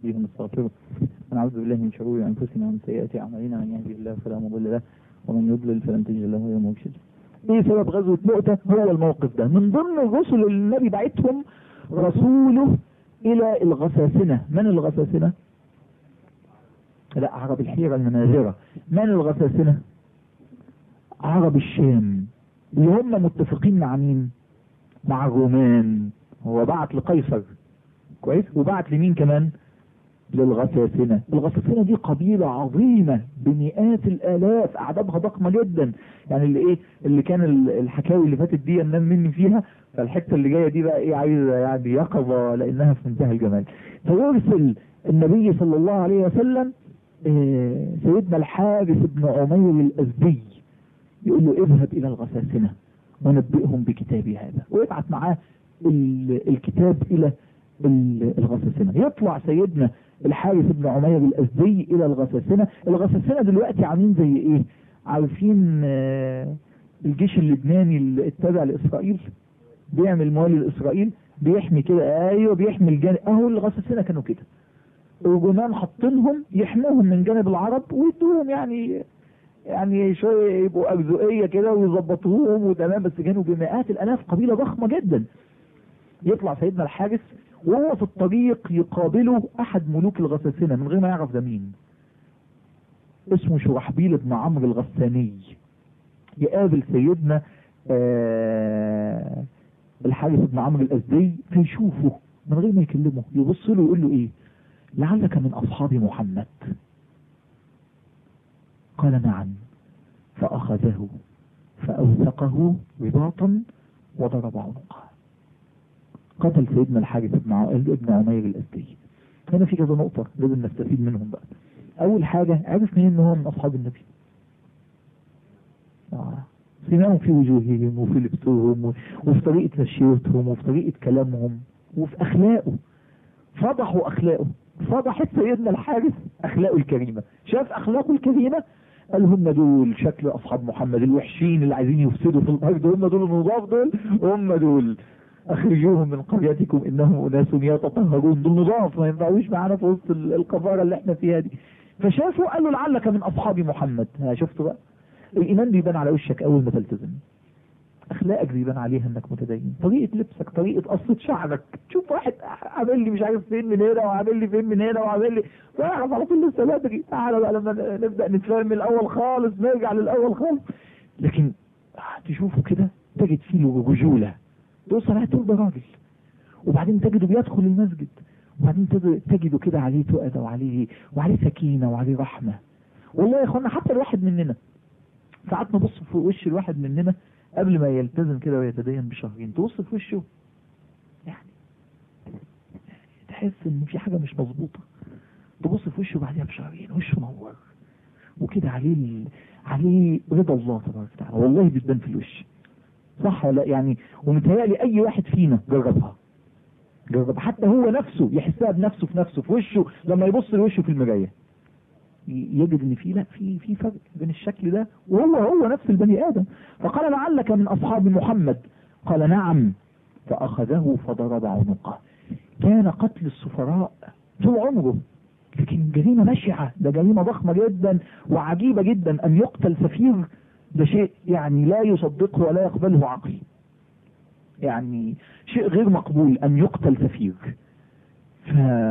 به ونستغفره ونعوذ بالله من شرور أنفسنا ومن سيئات أعمالنا من يهدي الله فلا مضل له ومن يضلل فلن تجد له وليا مرشدا ايه سبب غزوة مؤتة هو الموقف ده من ضمن الرسل اللي النبي بعتهم رسوله الى الغساسنة من الغساسنة لا عرب الحيرة المناذرة من الغساسنة عرب الشام اللي هم متفقين مع مين مع الرومان هو بعت لقيصر كويس وبعت لمين كمان للغساسنة الغساسنة دي قبيلة عظيمة بمئات الالاف اعدادها ضخمة جدا يعني اللي ايه اللي كان الحكاوي اللي فاتت دي انام مني فيها فالحتة اللي جاية دي بقى ايه عايزة يعني يقظة لانها في منتهى الجمال فيرسل النبي صلى الله عليه وسلم إيه سيدنا الحارث بن عمير الازدي يقول له اذهب الى الغساسنة ونبئهم بكتابي هذا ويبعت معاه الكتاب الى الغساسنة يطلع سيدنا الحارث بن عمير الازدي الى الغساسنة الغساسنة دلوقتي عاملين زي ايه عارفين آه الجيش اللبناني اللي اتبع لاسرائيل بيعمل موالي لاسرائيل بيحمي كده ايوه بيحمي الجانب اهو الغساسنة كانوا كده الرومان حاطينهم يحموهم من جانب العرب ويدوهم يعني يعني شوية يبقوا أرزقية كده ويظبطوهم وتمام بس كانوا بمئات الألاف قبيلة ضخمة جدا يطلع سيدنا الحارس وهو في الطريق يقابله أحد ملوك الغساسنة من غير ما يعرف ده مين اسمه شرحبيل بن عمرو الغساني يقابل سيدنا آه الحارس بن عمرو الأزدي فيشوفه من غير ما يكلمه يبص له ويقول له ايه لعلك من أصحاب محمد قال نعم فأخذه فأوثقه رباطا وضرب عنقه قتل سيدنا الحارث بن ابن عمير الأسدي هنا في كذا نقطة لازم نستفيد منهم بقى أول حاجة عرف منين إن هو من أصحاب النبي آه. سمعهم في وجوههم وفي لبسهم وفي طريقة مشيتهم وفي طريقة كلامهم وفي أخلاقه فضحوا أخلاقه فضحت سيدنا الحارث أخلاقه الكريمة شاف أخلاقه الكريمة قال هم دول شكل أصحاب محمد الوحشين اللي عايزين يفسدوا في الأرض هم دول النضاف دول هم دول أخرجوهم من قريتكم إنهم أناس يتطهرون دول نضاف ما ينفعوش معانا في وسط القذارة اللي احنا فيها دي فشافوا قالوا لعلك من أصحاب محمد ها شفتوا بقى الإيمان بيبان على وشك أول ما تلتزم اخلاقك بيبان عليها انك متدين طريقة لبسك طريقة قصة شعرك تشوف واحد عامل لي مش عارف فين من هنا وعامل لي فين من هنا وعامل لي تعرف على طول لسه بدري تعالى بقى لما نبدأ نتفاهم من الاول خالص نرجع للاول خالص لكن تشوفه كده تجد فيه رجولة توصل هتقول ده راجل وبعدين تجده بيدخل المسجد وبعدين تجده كده عليه تؤدى وعليه وعليه سكينة وعليه رحمة والله يا اخوانا حتى الواحد مننا ساعات نبص في وش الواحد مننا قبل ما يلتزم كده ويتدين بشهرين تبص في وشه يعني تحس ان في حاجة مش مظبوطة تبص في وشه بعدها بشهرين وشه منور وكده عليه عليه رضا الله تبارك وتعالى والله بتبان في الوش صح ولا يعني ومتهيألي اي واحد فينا جربها جرب حتى هو نفسه يحسها بنفسه في نفسه في وشه لما يبص لوشه في المرايه يجد ان في لا في في فرق بين الشكل ده وهو هو نفس البني ادم فقال لعلك من اصحاب محمد قال نعم فاخذه فضرب عنقه كان قتل السفراء طول عمره لكن جريمة بشعة ده جريمة ضخمة جدا وعجيبة جدا ان يقتل سفير ده شيء يعني لا يصدقه ولا يقبله عقل يعني شيء غير مقبول ان يقتل سفير ف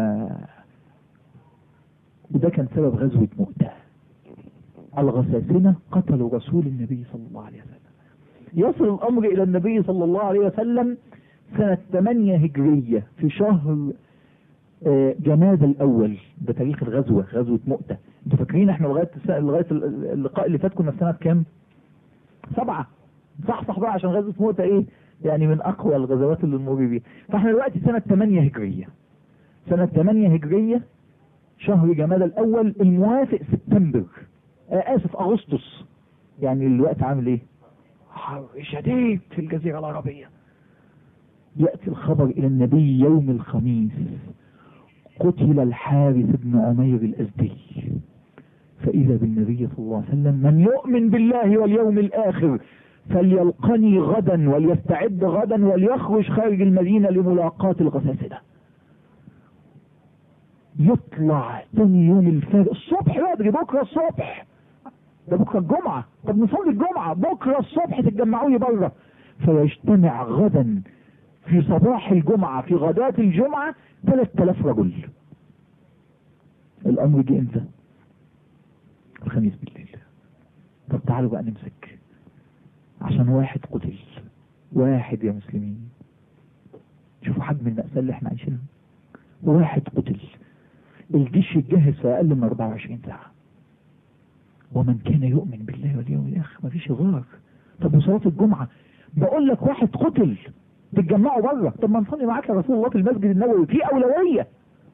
وده كان سبب غزوة مؤتة الغساسنة قتلوا رسول النبي صلى الله عليه وسلم يصل الأمر إلى النبي صلى الله عليه وسلم سنة 8 هجرية في شهر جماد الأول ده تاريخ الغزوة غزوة مؤتة انتوا فاكرين احنا لغاية لغاية اللقاء اللي فات كنا في سنة كام؟ سبعة صح صح بقى عشان غزوة مؤتة ايه؟ يعني من أقوى الغزوات اللي نمر بيها فاحنا دلوقتي سنة 8 هجرية سنة 8 هجرية شهر جماد الاول الموافق سبتمبر آه اسف اغسطس يعني الوقت عامل ايه حر شديد في الجزيرة العربية يأتي الخبر الى النبي يوم الخميس قتل الحارث بن عمير الازدي فاذا بالنبي صلى الله عليه وسلم من يؤمن بالله واليوم الاخر فليلقني غدا وليستعد غدا وليخرج خارج المدينة لملاقاة الغساسنة يطلع تاني يوم الفجر الصبح بدري بكره الصبح ده بكره الجمعه طب نصلي الجمعه بكره الصبح تتجمعوا لي بره فيجتمع غدا في صباح الجمعه في غداة الجمعه 3000 رجل الامر جه امتى الخميس بالليل طب تعالوا بقى نمسك عشان واحد قتل واحد يا مسلمين شوفوا حجم المأساة اللي احنا عايشينها واحد قتل الجيش يتجهز في اقل من 24 ساعة ومن كان يؤمن بالله واليوم الاخر مفيش غار طب وصلاة الجمعة بقول لك واحد قتل تتجمعوا بره طب ما نصلي معاك يا رسول الله في المسجد النبوي في اولوية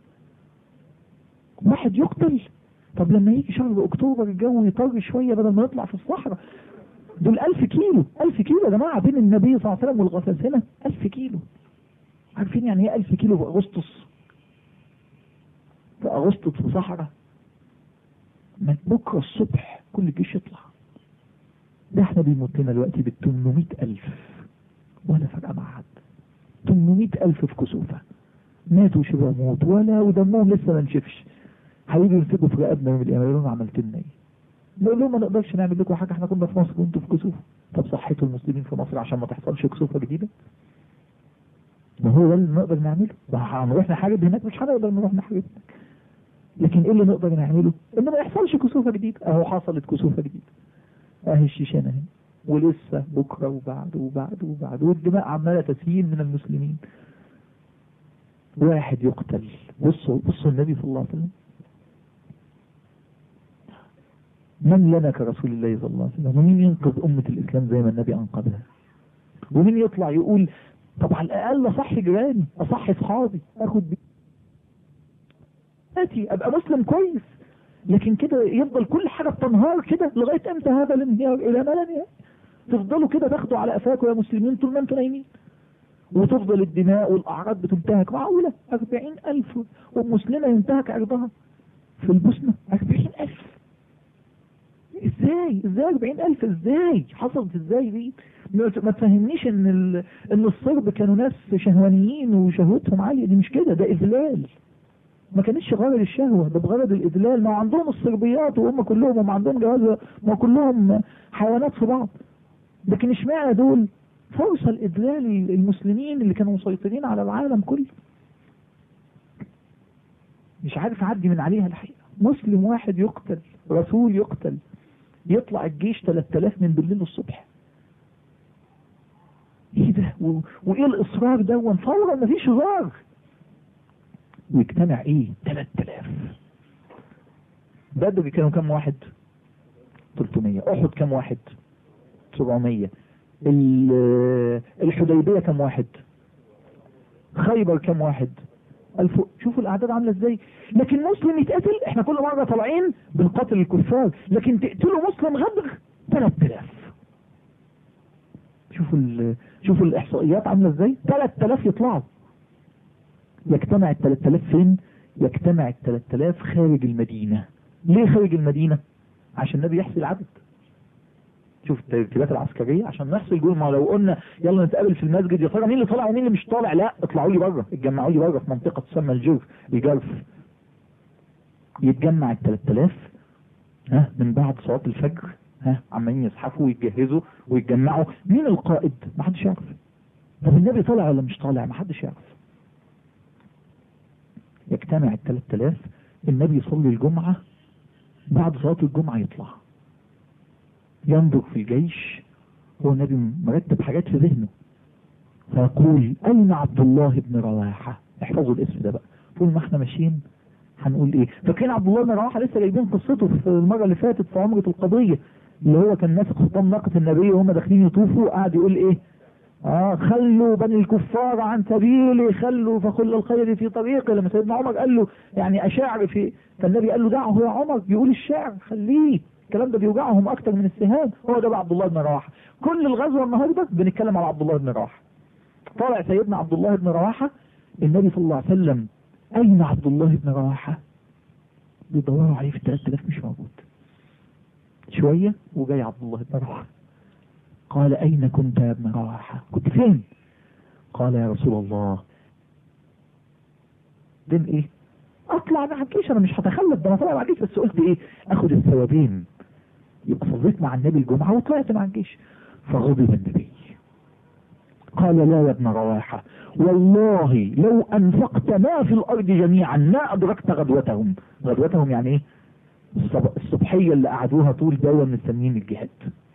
واحد يقتل طب لما يجي شهر اكتوبر الجو يطر شوية بدل ما نطلع في الصحراء دول ألف كيلو ألف كيلو يا جماعة بين النبي صلى الله عليه وسلم والغساسنة ألف كيلو عارفين يعني ايه ألف كيلو في أغسطس في أغسطس في صحراء من بكرة الصبح كل جيش يطلع ده احنا بيموت لنا دلوقتي بال 800 ألف ولا فرق مع حد 800 ألف في كسوفة ماتوا شبه موت ولا ودمهم لسه ما نشفش هيجوا يمسكوا في رقبنا يوم القيامة يقولوا لنا عملت لنا ايه؟ نقول لهم ما نقدرش نعمل لكم حاجة احنا كنا في مصر وانتوا في كسوفة طب صحيتوا المسلمين في مصر عشان ما تحصلش كسوفة جديدة ما هو ده اللي نقدر نعمله ما هنروح نحارب هناك مش هنقدر نروح نحارب هناك لكن ايه اللي نقدر نعمله ان ما يحصلش كسوفة جديدة اهو حصلت كسوفة جديدة اهي الشيشان اهي ولسه بكرة وبعد وبعد وبعد والدماء عمالة تسيل من المسلمين واحد يقتل بصوا بصوا النبي صلى الله عليه وسلم من لنا كرسول الله صلى الله عليه وسلم ومين ينقذ أمة الإسلام زي ما النبي أنقذها ومين يطلع يقول طب على الأقل أصح جيراني أصح أصحابي أخد بي آتي أبقى مسلم كويس لكن كده يفضل كل حاجة بتنهار كده لغاية امتى هذا الانهيار إلى ما لا نهاية تفضلوا كده تاخدوا على قفاكم يا مسلمين طول ما انتوا نايمين وتفضل الدماء والأعراض بتنتهك معقولة أربعين ألف ومسلمة ينتهك عرضها في البوسنة أربعين ألف ازاي ازاي 40000 ازاي حصلت ازاي دي ما تفهمنيش ان ال... ان الصرب كانوا ناس شهوانيين وشهوتهم عاليه دي مش كده ده اذلال ما كانتش غرض الشهوه ده بغرض الاذلال ما عندهم الصربيات وهم كلهم هم عندهم جواز ما كلهم حيوانات في بعض لكن اشمعنى دول فرصه لاذلال المسلمين اللي كانوا مسيطرين على العالم كله مش عارف اعدي من عليها الحقيقه مسلم واحد يقتل رسول يقتل يطلع الجيش 3000 من بالليل للصبح ايه ده و... وايه الاصرار ده فورا مفيش هزار ويجتمع ايه 3000 بدر كانوا كام واحد 300 احد كام واحد 700 الحديبية كام واحد خيبر كام واحد الف... شوفوا الاعداد عامله ازاي لكن مسلم يتقتل احنا كل مره طالعين بنقاتل الكفار لكن تقتلوا مسلم غدر 3000 شوفوا ال... شوفوا الاحصائيات عامله ازاي 3000 يطلعوا يجتمع ال 3000 فين يجتمع ال 3000 خارج المدينه ليه خارج المدينه عشان النبي يحصي العدد شوف الترتيبات العسكريه عشان نحصل جول ما لو قلنا يلا نتقابل في المسجد يا ترى مين اللي طالع ومين اللي مش طالع لا اطلعوا لي بره اتجمعوا لي بره في منطقه تسمى الجرف الجرف يتجمع ال 3000 ها من بعد صلاه الفجر ها عمالين يزحفوا ويتجهزوا ويتجمعوا مين القائد ما حدش يعرف طب النبي طالع ولا مش طالع ما حدش يعرف يجتمع ال 3000 النبي يصلي الجمعه بعد صلاه الجمعه يطلع ينظر في الجيش هو النبي مرتب حاجات في ذهنه فيقول أين عبد الله بن رواحة احفظوا الاسم ده بقى طول ما احنا ماشيين هنقول ايه فاكرين عبد الله بن رواحة لسه جايبين قصته في المرة اللي فاتت في عمرة القضية اللي هو كان ماسك خطام ناقة النبي وهم داخلين يطوفوا قاعد يقول ايه اه خلوا بني الكفار عن سبيلي خلوا فخل الخير في طريقي لما سيدنا عمر قال له يعني اشاعر في فالنبي قال له دعه يا عمر يقول الشعر خليه الكلام ده بيوجعهم اكتر من السهام هو ده بقى عبد الله بن رواحه كل الغزوه النهارده بنتكلم على عبد الله بن رواحه طالع سيدنا عبد الله بن رواحه النبي صلى الله عليه وسلم اين عبد الله بن رواحه بيدوروا عليه في 3000 مش موجود شويه وجاي عبد الله بن رواحه قال اين كنت يا ابن رواحه كنت فين قال يا رسول الله بين ايه اطلع مع الجيش انا مش هتخلف ده انا طالع مع الجيش بس قلت ايه اخد الثوابين يبقى صليت مع النبي الجمعة وطلعت مع الجيش فغضب النبي قال لا يا ابن رواحة والله لو انفقت ما في الارض جميعا ما ادركت غدوتهم غدوتهم يعني ايه الصب- الصبحية اللي قعدوها طول دوا مستنيين الجهاد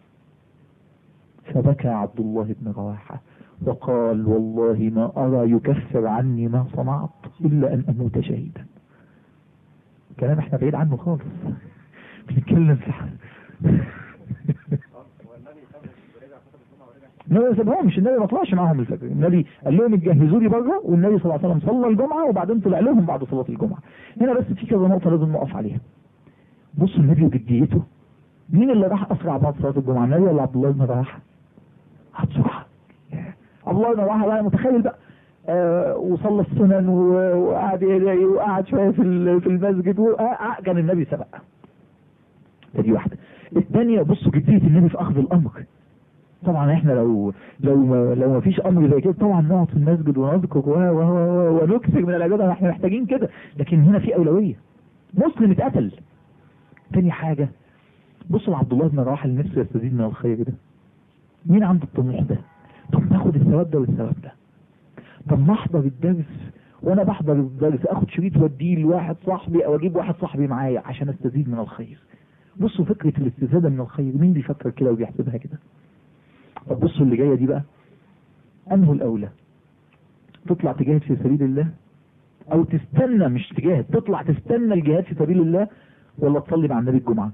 فبكى عبد الله بن رواحة وقال والله ما أرى يكفر عني ما صنعت إلا أن أموت شهيدا كلام احنا بعيد عنه خالص بنتكلم في النبي ما سابهمش النبي ما طلعش معاهم الفجر النبي قال لهم اتجهزوا لي بره والنبي صلى الله عليه وسلم صلى الجمعه وبعدين طلع لهم بعد صلاه الجمعه هنا بس في كذا نقطه لازم نقف عليها بص النبي وجديته مين اللي راح اسرع بعد صلاه الجمعه النبي ولا عبد الله بن رواحه بسرعه عبد الله بن رواحه بقى متخيل بقى آه وصلى السنن و- وقعد يدعي وقعد شويه في ال- في المسجد وقع- كان النبي سبق دي واحده الثانيه بصوا جديه النبي في اخذ الامر طبعا احنا لو لو ما لو ما فيش امر زي كده طبعا نقعد في المسجد ونذكر و- و- و- ونكثر من العباده احنا محتاجين كده لكن هنا في اولويه مسلم اتقتل تاني حاجه بص لعبد الله بن رواحه اللي نفسه يستزيد من الخير ده مين عنده الطموح ده طب ناخد الثواب ده والثواب ده طب ما احضر الدرس وانا بحضر الدرس اخد شريط واديه لواحد صاحبي او اجيب واحد صاحبي معايا عشان استزيد من الخير بصوا فكرة الاستزادة من الخير مين بيفكر كده وبيحسبها كده طب بصوا اللي جاية دي بقى انه الاولى تطلع تجاهد في سبيل الله او تستنى مش تجاهد تطلع تستنى الجهاد في سبيل الله ولا تصلي مع النبي الجمعة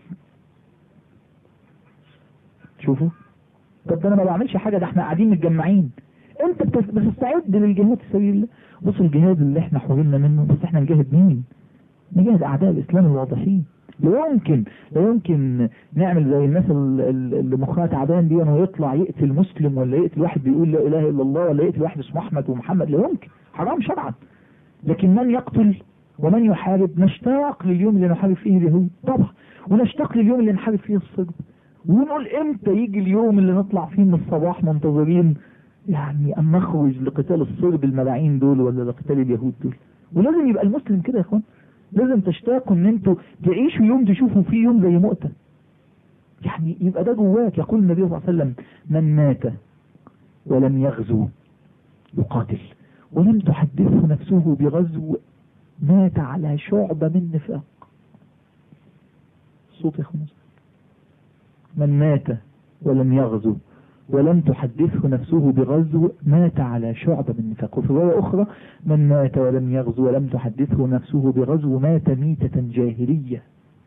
شوفوا طب ده انا ما بعملش حاجة ده احنا قاعدين متجمعين انت بتس- بتستعد للجهاد في سبيل الله بص الجهاد اللي احنا حولنا منه بس احنا نجاهد مين نجاهد اعداء الاسلام الواضحين لا يمكن لا يمكن نعمل زي الناس ال- ال- اللي مخها تعبان دي ويطلع يقتل مسلم ولا يقتل واحد بيقول لا اله الا الله ولا يقتل واحد اسمه احمد ومحمد لا يمكن حرام شرعا لكن من يقتل ومن يحارب نشتاق لليوم اللي نحارب فيه اليهود طبعا ونشتاق لليوم اللي نحارب فيه الصرب ونقول امتى يجي اليوم اللي نطلع فيه من الصباح منتظرين يعني ان نخرج لقتال الصرب الملاعين دول ولا لقتال اليهود دول ولازم يبقى المسلم كده يا اخوان لازم تشتاقوا ان انتوا تعيشوا يوم تشوفوا فيه يوم زي مؤتة يعني يبقى ده جواك يقول النبي صلى الله عليه وسلم من مات ولم يغزو يقاتل ولم تحدثه نفسه بغزو مات على شعبة من نفاق صوت يا اخوان من مات ولم يغزو ولم تحدثه نفسه بغزو مات على شعبة من نفاق وفي رواية أخرى من مات ولم يغزو ولم تحدثه نفسه بغزو مات ميتة جاهلية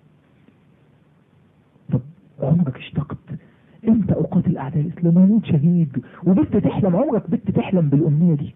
طب عمرك اشتقت امتى أقاتل أعداء الإسلام أموت شهيد وبنت تحلم عمرك بنت تحلم بالأمنية دي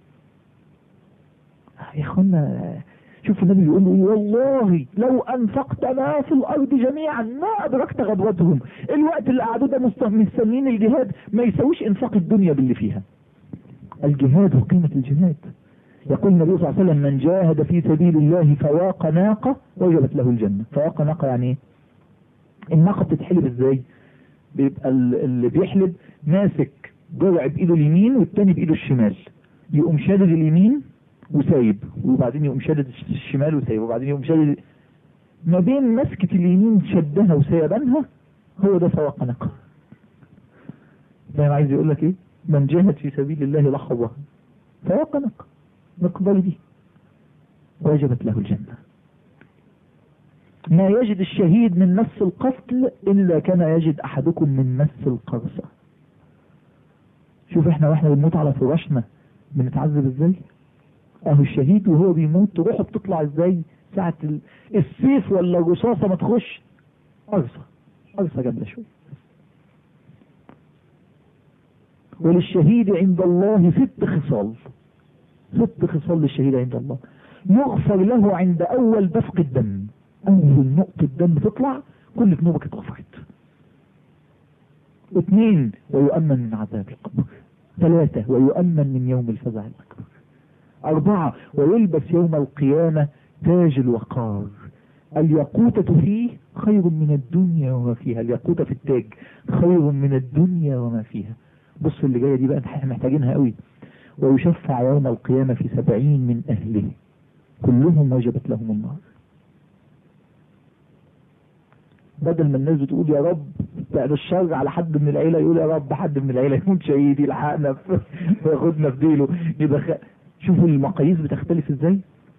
يا اخوانا شوف النبي بيقول له ايه والله لو انفقت ما في الارض جميعا ما ادركت غدوتهم الوقت اللي قعدوا ده مست- مستنيين الجهاد ما يساويش انفاق الدنيا باللي فيها الجهاد وقيمة الجهاد يقول النبي صلى الله عليه وسلم من جاهد في سبيل الله فواق ناقة وجبت له الجنة فواق ناقة يعني ايه الناقة بتتحلب ازاي بيبقى ال- اللي بيحلب ماسك جرع بايده اليمين والتاني بايده الشمال يقوم شادد اليمين وسايب وبعدين يقوم شادد الشمال وسايب وبعدين يقوم شادد ما بين مسكة اليمين شدها وسيبانها هو ده فواق ناقة فاهم عايز يقول لك ايه من جاهد في سبيل الله لحظة فواق ناقة مقدار دي وجبت له الجنة ما يجد الشهيد من مس القتل إلا كما يجد أحدكم من مس القرصة شوف احنا واحنا بنموت على فراشنا بنتعذب ازاي اهو الشهيد وهو بيموت روحه بتطلع ازاي ساعة ال- السيف ولا الرصاصة ما تخش قرصة قرصة جامدة شوية وللشهيد عند الله ست خصال ست خصال للشهيد عند الله يغفر له عند اول دفق الدم اول نقطة دم تطلع كل ذنوبك اتغفرت اثنين ويؤمن من عذاب القبر ثلاثة ويؤمن من يوم الفزع الأكبر أربعة ويلبس يوم القيامة تاج الوقار الياقوتة فيه خير من الدنيا وما فيها الياقوتة في التاج خير من الدنيا وما فيها بص اللي جاية دي بقى احنا محتاجينها قوي ويشفع يوم القيامة في سبعين من أهله كلهم وجبت لهم النار بدل ما الناس بتقول يا رب بعد الشر على حد من العيلة يقول يا رب حد من العيلة يموت شهيد يلحقنا وياخدنا في ديله يبقى شوفوا المقاييس بتختلف ازاي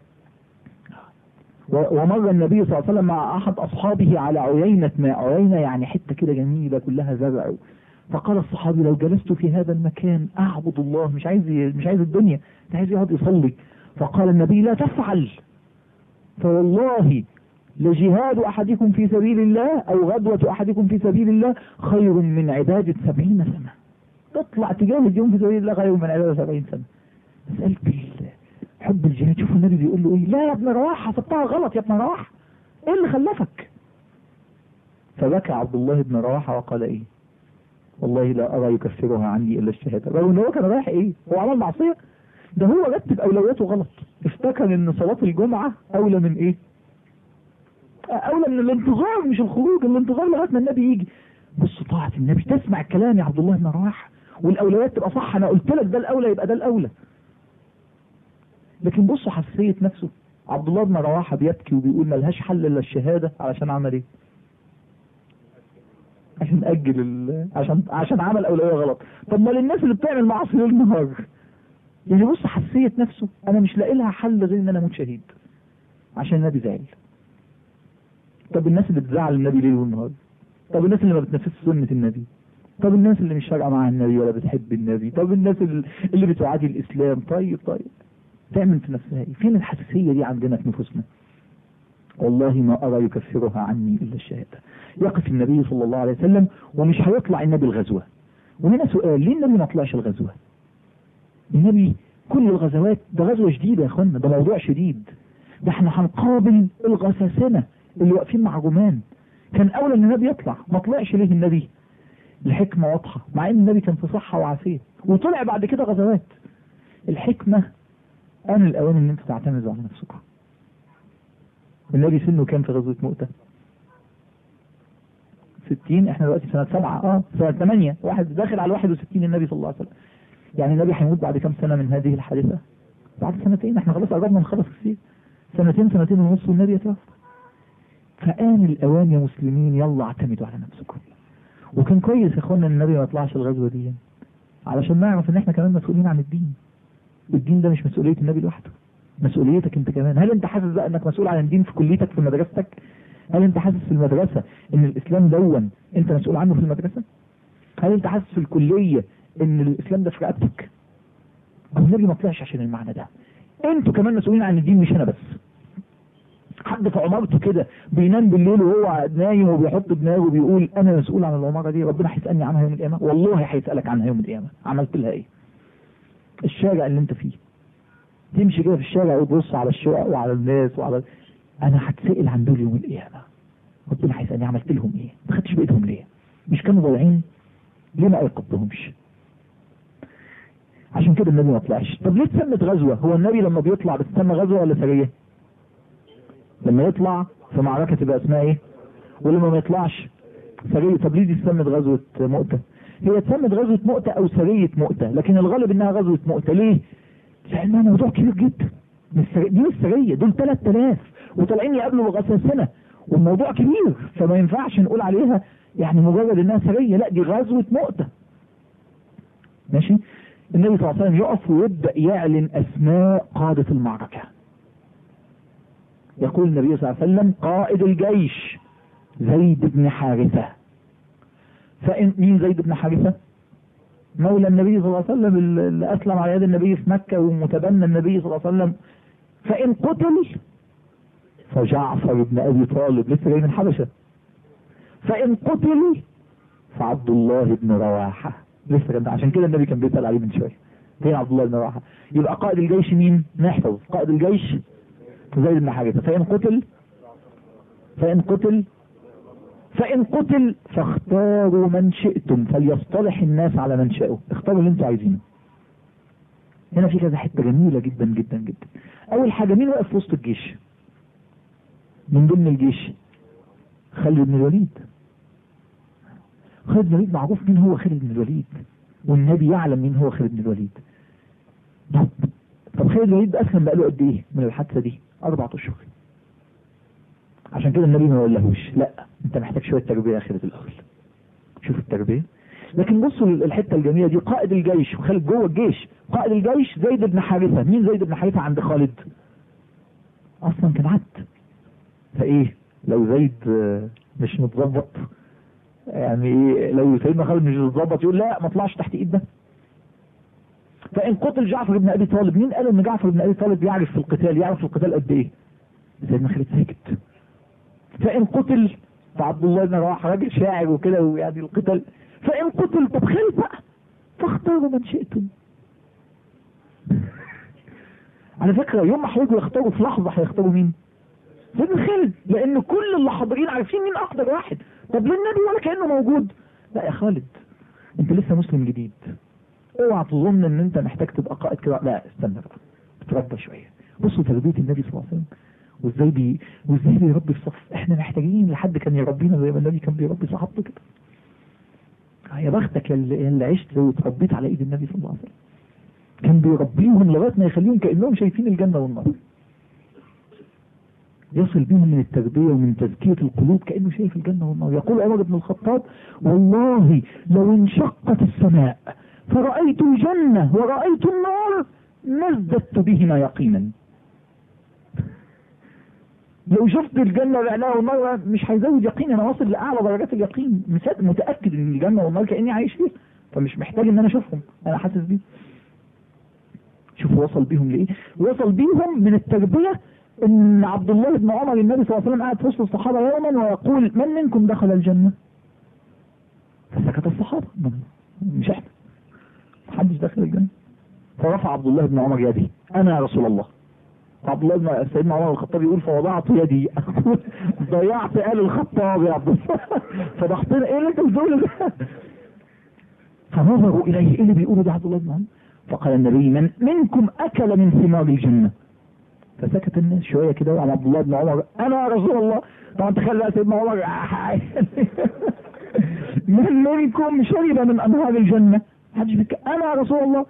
ومر النبي صلى الله عليه وسلم مع احد اصحابه على عيينة ماء عيينة يعني حتة كده جميلة كلها زرع فقال الصحابي لو جلست في هذا المكان اعبد الله مش عايز مش عايز الدنيا عايز يقعد يصلي فقال النبي لا تفعل فوالله لجهاد أحدكم في سبيل الله أو غدوة أحدكم في سبيل الله خير من عبادة سبعين سنة تطلع تجاهد يوم في سبيل الله خير من عبادة سبعين سنة مسألة حب الجهاد شوفوا النبي بيقول له ايه لا يا ابن رواحة حسبتها غلط يا ابن رواحة ايه اللي خلفك فبكى عبد الله بن رواحة وقال ايه والله لا ارى يكفرها عني الا الشهادة رغم ان هو كان رايح ايه هو عمل معصية ده هو رتب اولوياته غلط افتكر ان صلاة الجمعة اولى من ايه اولى من الانتظار مش الخروج الانتظار لغايه ما النبي يجي بص طاعه النبي تسمع الكلام يا عبد الله بن رواحه والاولويات تبقى صح انا قلت لك ده الاولى يبقى ده الاولى لكن بصوا حساسيه نفسه عبد الله بن رواحه بيبكي وبيقول ملهاش حل الا الشهاده علشان عمل ايه عشان اجل ال... عشان عشان عمل اولويه غلط طب ما للناس اللي بتعمل معاصي ليل نهار يعني بص حساسيه نفسه انا مش لاقي لها حل غير ان انا اموت شهيد عشان النبي زعل طب الناس اللي بتزعل النبي ليل ونهار طب الناس اللي ما بتنفذش سنة النبي طب الناس اللي مش فارقه مع النبي ولا بتحب النبي طب الناس اللي بتعادي الاسلام طيب طيب تعمل في نفسها ايه فين الحساسيه دي عندنا في نفوسنا والله ما ارى يكفرها عني الا الشهاده يقف النبي صلى الله عليه وسلم ومش هيطلع النبي الغزوه وهنا سؤال ليه النبي ما طلعش الغزوه النبي كل الغزوات ده غزوه شديده يا اخوانا ده موضوع شديد ده احنا هنقابل الغساسنه اللي واقفين مع جمان كان اولى ان النبي يطلع ما طلعش ليه النبي الحكمة واضحة مع ان النبي كان في صحة وعافية وطلع بعد كده غزوات الحكمة ان الاوان ان انتوا تعتمدوا على نفسكم النبي سنه كام في غزوة مؤتة 60 احنا دلوقتي سنة 7 اه سنة 8 واحد داخل على 61 النبي صلى الله عليه وسلم يعني النبي هيموت بعد كام سنة من هذه الحادثة بعد سنتين احنا خلاص قربنا نخلص كتير سنتين سنتين ونص والنبي يتوفى فآن الأوان يا مسلمين يلا اعتمدوا على نفسكم وكان كويس يا اخوانا النبي ما يطلعش الغزوة دي علشان نعرف ان احنا كمان مسؤولين عن الدين الدين ده مش مسؤولية النبي لوحده مسؤوليتك انت كمان هل انت حاسس بقى انك مسؤول عن الدين في كليتك في مدرستك هل انت حاسس في المدرسة ان الاسلام دون انت مسؤول عنه في المدرسة هل انت حاسس في الكلية ان الاسلام ده في رقبتك او النبي ما طلعش عشان المعنى ده انتوا كمان مسؤولين عن الدين مش انا بس حد في عمارته كده بينام بالليل وهو نايم وبيحط دماغه وبيقول انا مسؤول عن العماره دي ربنا هيسالني عنها يوم القيامه والله هيسالك عنها يوم القيامه عملت لها ايه الشارع اللي انت فيه تمشي كده في الشارع وتبص على الشقق وعلى الناس وعلى انا هتسال عن دول يوم القيامه ربنا هيسالني عملت لهم ايه ما خدتش بايدهم ليه مش كانوا ضايعين ليه ما ايقظتهمش عشان كده النبي ما طلعش طب ليه اتسمت غزوه هو النبي لما بيطلع بتسمى غزوه ولا سريه لما يطلع في معركة تبقى اسمها ايه ولما ما يطلعش سرية طب ليه دي اتسمت غزوة مؤتة هي اتسمت غزوة مؤتة او سرية مؤتة لكن الغالب انها غزوة مؤتة ليه لانها موضوع كبير جدا دي مش سرية دول 3000 وطالعين يقابلوا بغساسنة والموضوع كبير فما ينفعش نقول عليها يعني مجرد انها سرية لا دي غزوة مؤتة ماشي النبي صلى الله عليه وسلم يقف ويبدأ يعلن اسماء قادة المعركة يقول النبي صلى الله عليه وسلم قائد الجيش زيد بن حارثة فإن مين زيد بن حارثة مولى النبي صلى الله عليه وسلم اللي أسلم على يد النبي في مكة ومتبنى النبي صلى الله عليه وسلم فإن قتل فجعفر بن أبي طالب لسه جاي من حبشة فإن قتل فعبد الله بن رواحة لسه كان عشان كده النبي كان بيسأل عليه من شوية فين عبد الله بن رواحة يبقى قائد الجيش مين نحفظ قائد الجيش زيد بن حارثة فإن قتل فإن قتل فإن قتل فاختاروا من شئتم فليصطلح الناس على من شاءوا اختاروا اللي انتوا عايزينه هنا في كذا حته جميله جدا جدا جدا اول حاجه مين واقف في وسط الجيش من ضمن الجيش خالد بن الوليد خالد بن الوليد معروف مين هو خالد بن الوليد والنبي يعلم مين هو خالد بن الوليد طب طب خالد بن الوليد ده اسلم بقاله قد ايه من الحادثه دي اربع اشهر عشان كده النبي ما يقولهوش لا انت محتاج شويه تربيه يا خالد الاول شوف التربيه لكن بصوا الحته الجميله دي قائد الجيش وخالد جوه الجيش قائد الجيش زيد بن حارثه مين زيد بن حارثه عند خالد اصلا كان عبد فايه لو زيد آه، مش متظبط يعني ايه لو سيدنا خالد مش متظبط يقول لا ما طلعش تحت ايد ده فان قتل جعفر بن ابي طالب مين قال ان جعفر بن ابي طالب يعرف في القتال يعرف في القتال قد ايه سيدنا خالد ساكت فان قتل فعبد الله بن رواحه راجل شاعر وكده ويعني القتال فان قتل طب خالد بقى فاختاروا من شئتم على فكره يوم ما هيجوا يختاروا في لحظه هيختاروا مين؟ سيدنا خالد لان كل اللي حاضرين عارفين مين اقدر واحد طب ليه النبي ولا كانه موجود لا يا خالد انت لسه مسلم جديد اوعى تظن ان انت محتاج تبقى قائد كده لا استنى بقى اتربى شويه بصوا تربيه النبي صلى الله عليه وسلم وازاي بي وازاي بيربي الصف احنا محتاجين لحد كان يربينا زي ما النبي كان بيربي صحابته كده يا بختك يا اللي اللي عشت وتربيت على ايد النبي صلى الله عليه وسلم كان بيربيهم لغايه ما يخليهم كانهم شايفين الجنه والنار يصل بهم من التربية ومن تزكية القلوب كأنه شايف الجنة والنار يقول عمر بن الخطاب والله لو انشقت السماء فرأيت الجنة ورأيت النار ما ازددت بهما يقينا لو شفت الجنة وعناها والنار مش هيزود يقين انا واصل لأعلى درجات اليقين مصدق- متأكد ان الجنة والنار كأني عايش فيها فمش محتاج ان انا اشوفهم انا حاسس بيهم شوفوا وصل بيهم لايه وصل بيهم من التربية ان عبد الله بن عمر النبي صلى الله عليه وسلم قاعد في وسط الصحابة يوما ويقول من منكم دخل الجنة فسكت الصحابة مش احنا محدش دخل الجنة فرفع عبد الله بن عمر يدي انا يا رسول الله عبد الله بن سيدنا عمر الخطاب يقول فوضعت يدي أقول ضيعت آل الخطاب يا عبد الله فضحتنا ايه اللي انت بتقوله ده فنظروا اليه ايه اللي بيقوله ده عبد الله بن عمر فقال النبي من منكم اكل من ثمار الجنه فسكت الناس شويه كده وعلى عبد الله بن عمر انا يا رسول الله طبعا تخيل بقى سيدنا عمر من منكم شرب من انهار الجنه محدش بيتك- انا يا رسول الله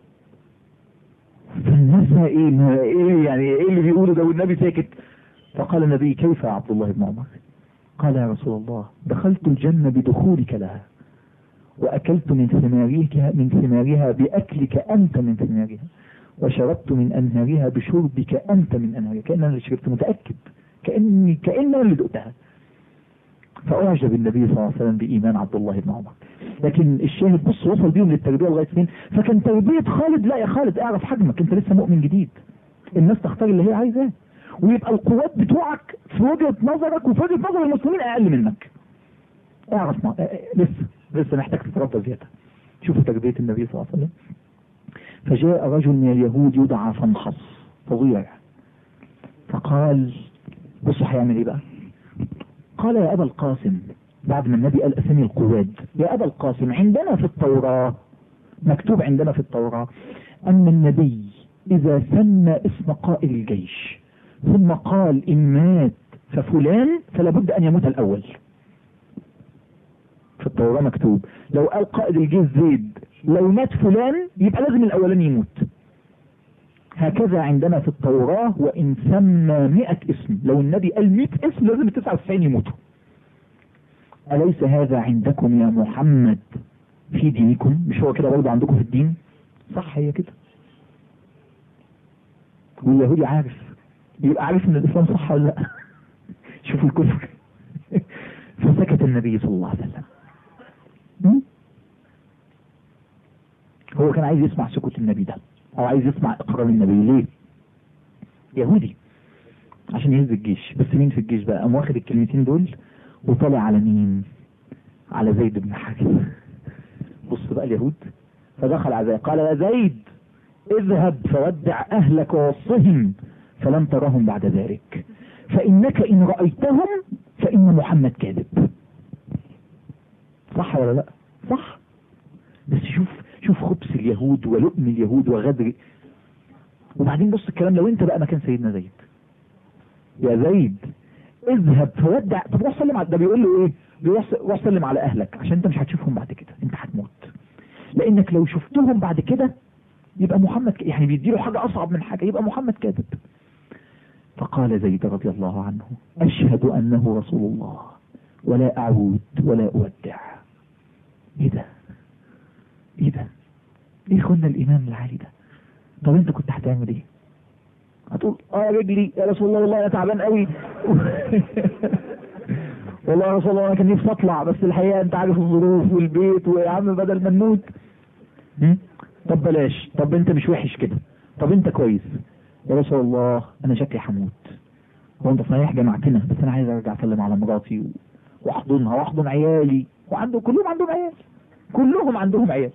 فالناس بقى ايه ما ايه يعني ايه اللي بيقوله ده والنبي ساكت فقال النبي كيف يا عبد الله بن عمر قال يا رسول الله دخلت الجنة بدخولك لها وأكلت من ثمارها من ثمارها بأكلك أنت من ثمارها وشربت من أنهارها بشربك أنت من أنهارها كأن أنا اللي شربت متأكد كأني كأن أنا اللي دقتها فأعجب النبي صلى الله عليه وسلم بإيمان عبد الله بن عمر لكن الشاهد بص وصل بيهم للتربية لغاية فين فكان تربية خالد لا يا خالد اعرف حجمك انت لسه مؤمن جديد الناس تختار اللي هي عايزاه ويبقى القوات بتوعك في وجهة نظرك وفي وجهة نظر المسلمين اقل منك اعرف ما... اه- اه- لسه لسه محتاج تتربى زيادة شوفوا تربية النبي صلى الله عليه وسلم فجاء رجل من اليهود يدعى فنحص فظيع فقال بصوا هيعمل ايه بقى قال يا ابا القاسم بعد ما النبي قال اسامي القواد يا ابا القاسم عندنا في التوراة مكتوب عندنا في التوراة ان النبي اذا سمى اسم قائد الجيش ثم قال ان مات ففلان فلا بد ان يموت الاول في التوراة مكتوب لو قال قائد الجيش زيد لو مات فلان يبقى لازم الاولاني يموت هكذا عندنا في التوراة وإن سمى مئة اسم لو النبي قال مئة اسم لازم التسعة وتسعين يموتوا أليس هذا عندكم يا محمد في دينكم مش هو كده برضه عندكم في الدين صح هي كده واليهودي عارف يبقى عارف ان الاسلام صح ولا لا شوفوا الكفر فسكت النبي صلى الله عليه وسلم م? هو كان عايز يسمع سكوت النبي ده او عايز يسمع اقرار النبي ليه يهودي عشان يهز الجيش بس مين في الجيش بقى قام واخد الكلمتين دول وطالع على مين على زيد بن حارث بص بقى اليهود فدخل على زيد قال يا زيد اذهب فودع اهلك ووصهم فلن ترهم بعد ذلك فانك ان رايتهم فان محمد كاذب صح ولا لا صح بس شوف شوف خبث اليهود ولؤم اليهود وغدر وبعدين بص الكلام لو انت بقى مكان سيدنا زيد يا زيد اذهب فودع طب روح سلم على ده بيقول له ايه بيروح روح سلم على اهلك عشان انت مش هتشوفهم بعد كده انت هتموت لانك لو شفتهم بعد كده يبقى محمد ك... يعني بيديله حاجه اصعب من حاجه يبقى محمد كاذب فقال زيد رضي الله عنه أشهد أنه رسول الله ولا أعود ولا أودع إيه ده إيه ده إيه خلنا الإيمان العالي ده طب أنت كنت هتعمل إيه هتقول اه رجلي يا رسول الله والله انا تعبان قوي والله يا رسول الله انا كان نفسي اطلع بس الحقيقه انت عارف الظروف والبيت ويا عم بدل ما نموت هم؟ طب بلاش طب انت مش وحش كده طب انت كويس يا رسول الله انا شكلي هموت هو انت صحيح جمعتنا بس انا عايز ارجع اسلم على مراتي و- واحضنها واحضن عيالي وعنده كلهم عندهم عيال كلهم عندهم عيال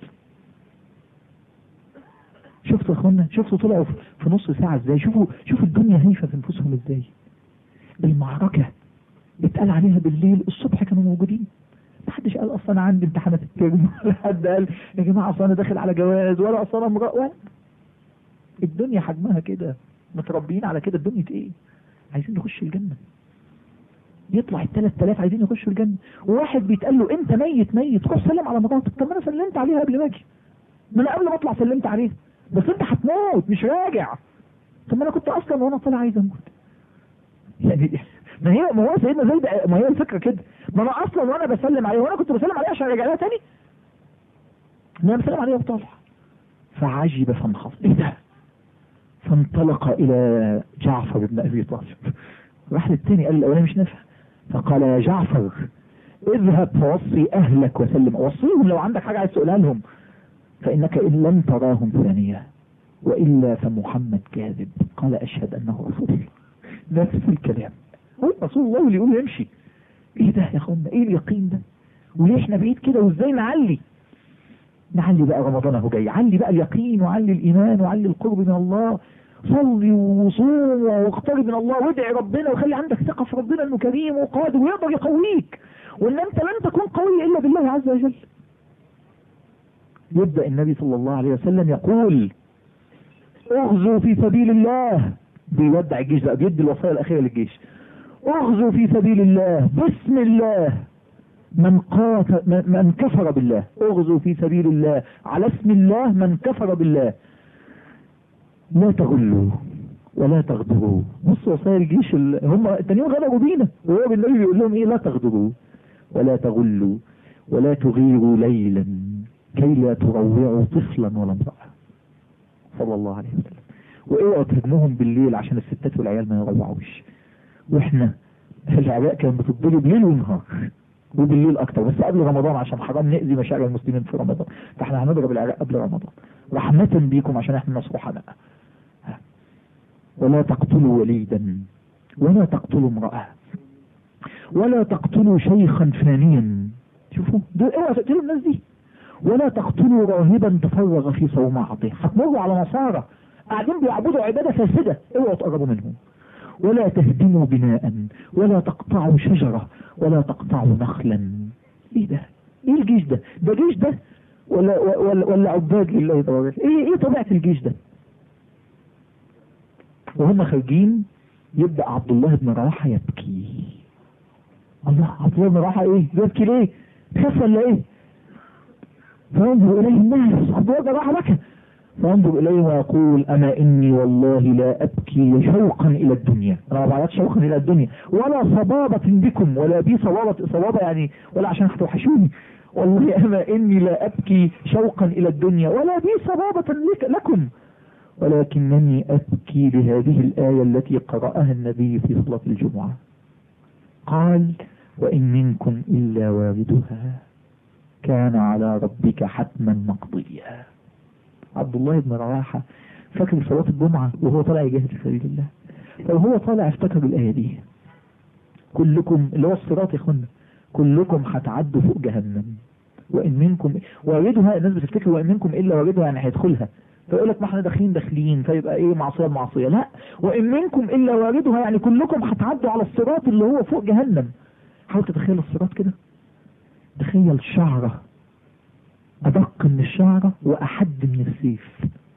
شفتوا يا اخوانا شفتوا طلعوا في- في نص ساعة ازاي شوفوا شوفوا الدنيا هايفة في نفوسهم ازاي المعركة اتقال عليها بالليل الصبح كانوا موجودين محدش قال اصلا انا عندي امتحانات الترم ولا حد قال يا جماعه اصلا انا داخل على جواز ولا اصلا انا امرأة ولا الدنيا حجمها كده متربيين على كده الدنيا ايه عايزين نخش الجنة يطلع ال 3000 عايزين يخشوا الجنة وواحد بيتقال له انت ميت ميت روح سلم على مراتك طب ما انا سلمت عليها قبل ما اجي ما انا قبل ما اطلع سلمت عليها بس انت هتموت مش راجع طب ما انا كنت اصلا وانا طالع عايز اموت يعني ما هي ما هو سيدنا زيد ما هي الفكره كده ما انا اصلا وانا بسلم عليها وانا كنت بسلم عليها عشان ارجع لها تاني ما انا بسلم عليها وطالع فعجب فانخفض ايه ده فانطلق الى جعفر بن ابي طالب راح للتاني قال الاولاني مش نافع فقال يا جعفر اذهب فوصي اهلك وسلم وصيهم لو عندك حاجه عايز تقولها لهم فانك ان لم تراهم ثانيه والا فمحمد كاذب قال اشهد انه رسول الله نفس الكلام هو رسول الله اللي يقول يمشي ايه ده يا اخوانا ايه اليقين ده وليه احنا بعيد كده وازاي نعلي نعلي بقى رمضان اهو جاي علي بقى اليقين وعلي الايمان وعلي القرب من الله صلي وصوم واقترب من الله وادعي ربنا وخلي عندك ثقه في ربنا انه كريم وقادر ويقدر يقويك وان انت لن تكون قوي الا بالله عز وجل يبدا النبي صلى الله عليه وسلم يقول اغزوا في سبيل الله بيودع الجيش بقى بيدي الوصايا الاخيره للجيش اغزوا في سبيل الله بسم الله من قاتل من من كفر بالله اغزوا في سبيل الله على اسم الله من كفر بالله لا تغلوا ولا تغدروا بص وصايا الجيش ال- هم التانيين غدروا بينا وهو بالنبي بيقول لهم ايه لا تغدروا ولا تغلوا ولا تغيروا ليلا كي لا تروعوا طفلا ولا امرأة صلى الله عليه وسلم واوعوا تهدموهم بالليل عشان الستات والعيال ما يروعوش واحنا العراق كانت بتضرب ليل ونهار وبالليل اكتر بس قبل رمضان عشان حرام نأذي مشاعر المسلمين في رمضان فاحنا هنضرب العراق قبل رمضان رحمة بيكم عشان احنا ناس رحماء ها. ولا تقتلوا وليدا ولا تقتلوا امرأة ولا تقتلوا شيخا فانيا شوفوا دول اوعى تقتلوا الناس دي ولا تقتلوا راهبا تفرغ في صومعته هتمروا على نصارى قاعدين بيعبدوا عبادة فاسدة اوعوا تقربوا منهم ولا تهدموا بناء ولا تقطعوا شجرة ولا تقطعوا نخلا ايه ده ايه الجيش ده ده جيش ده ولا ولا, ولا عباد لله تبارك ايه ايه طبيعة الجيش ده وهم خارجين يبدأ عبد الله بن رواحة يبكي الله عبد الله بن رواحة ايه يبكي ليه خاف ولا ايه فينظر اليه الناس عبد الله بن رواحة بكى فينظر اليه ويقول اما اني والله لا ابكي شوقا الى الدنيا انا ما بعرفش شوقا الى الدنيا ولا صبابة بكم ولا بي صبابة صبابة يعني ولا عشان هتوحشوني والله اما اني لا ابكي شوقا الى الدنيا ولا بي صبابة لك لكم ولكنني ابكي لهذه الآية التي قرأها النبي في صلاة الجمعة قال وإن منكم إلا واردها كان على ربك حتما مقضيا عبد الله بن رواحة فاكر صلاة الجمعة وهو طالع يجاهد في سبيل الله فهو طالع افتكر الآية دي كلكم اللي هو الصراط يا اخوانا كلكم هتعدوا فوق جهنم وإن منكم واردها الناس بتفتكر وإن منكم إلا واردها يعني هيدخلها فيقول لك ما احنا داخلين داخلين فيبقى ايه معصيه معصيه لا وان منكم الا واردها يعني كلكم هتعدوا على الصراط اللي هو فوق جهنم حاول تتخيل الصراط كده تخيل شعره ادق من الشعره واحد من السيف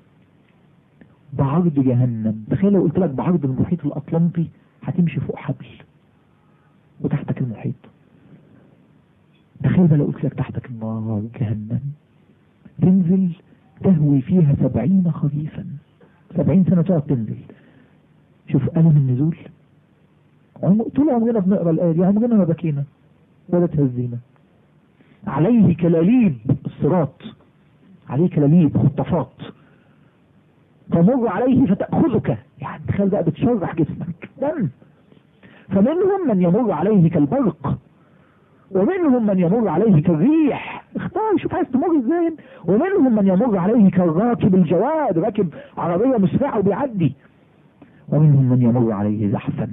بعرض جهنم تخيل لو قلت لك بعرض المحيط الاطلنطي هتمشي فوق حبل وتحتك المحيط تخيل بقى لو قلت لك تحتك النار جهنم تنزل تهوي فيها سبعين خريفا سبعين سنة تقعد تنزل شوف ألم النزول طول عمرنا بنقرا الايه دي عمرنا ما بكينا ولا تهزينا عليه كلاليب الصراط عليه كلاليب خطافات تمر عليه فتأخذك يعني تخيل بقى بتشرح جسمك دم فمنهم من يمر عليه كالبرق ومنهم من يمر عليه كالريح اختار شوف عايز تمر ازاي ومنهم من يمر عليه كالراكب الجواد راكب عربية مسرعة وبيعدي ومنهم من يمر عليه زحفا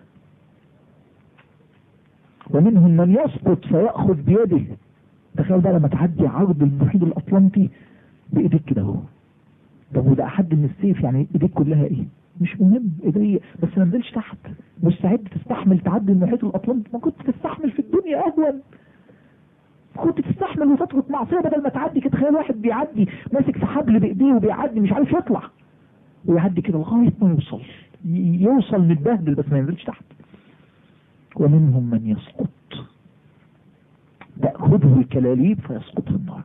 ومنهم من يسقط فيأخذ بيده تخيل بقى لما تعدي عرض المحيط الأطلنطي بإيديك كده اهو طب وده أحد من السيف يعني إيديك كلها إيه؟ مش مهم إيدي بس ما نزلش تحت مستعد تستحمل تعدي المحيط الأطلنطي ما كنت تستحمل في الدنيا أهون كنت تستحمل وتترك معصية بدل ما تعدي كده تخيل واحد بيعدي ماسك في حبل بإيديه وبيعدي مش عارف يطلع ويعدي كده لغاية ما يوصل يوصل متبهدل بس ما ينزلش تحت ومنهم من يسقط تأخذه الكلاليب فيسقط في النار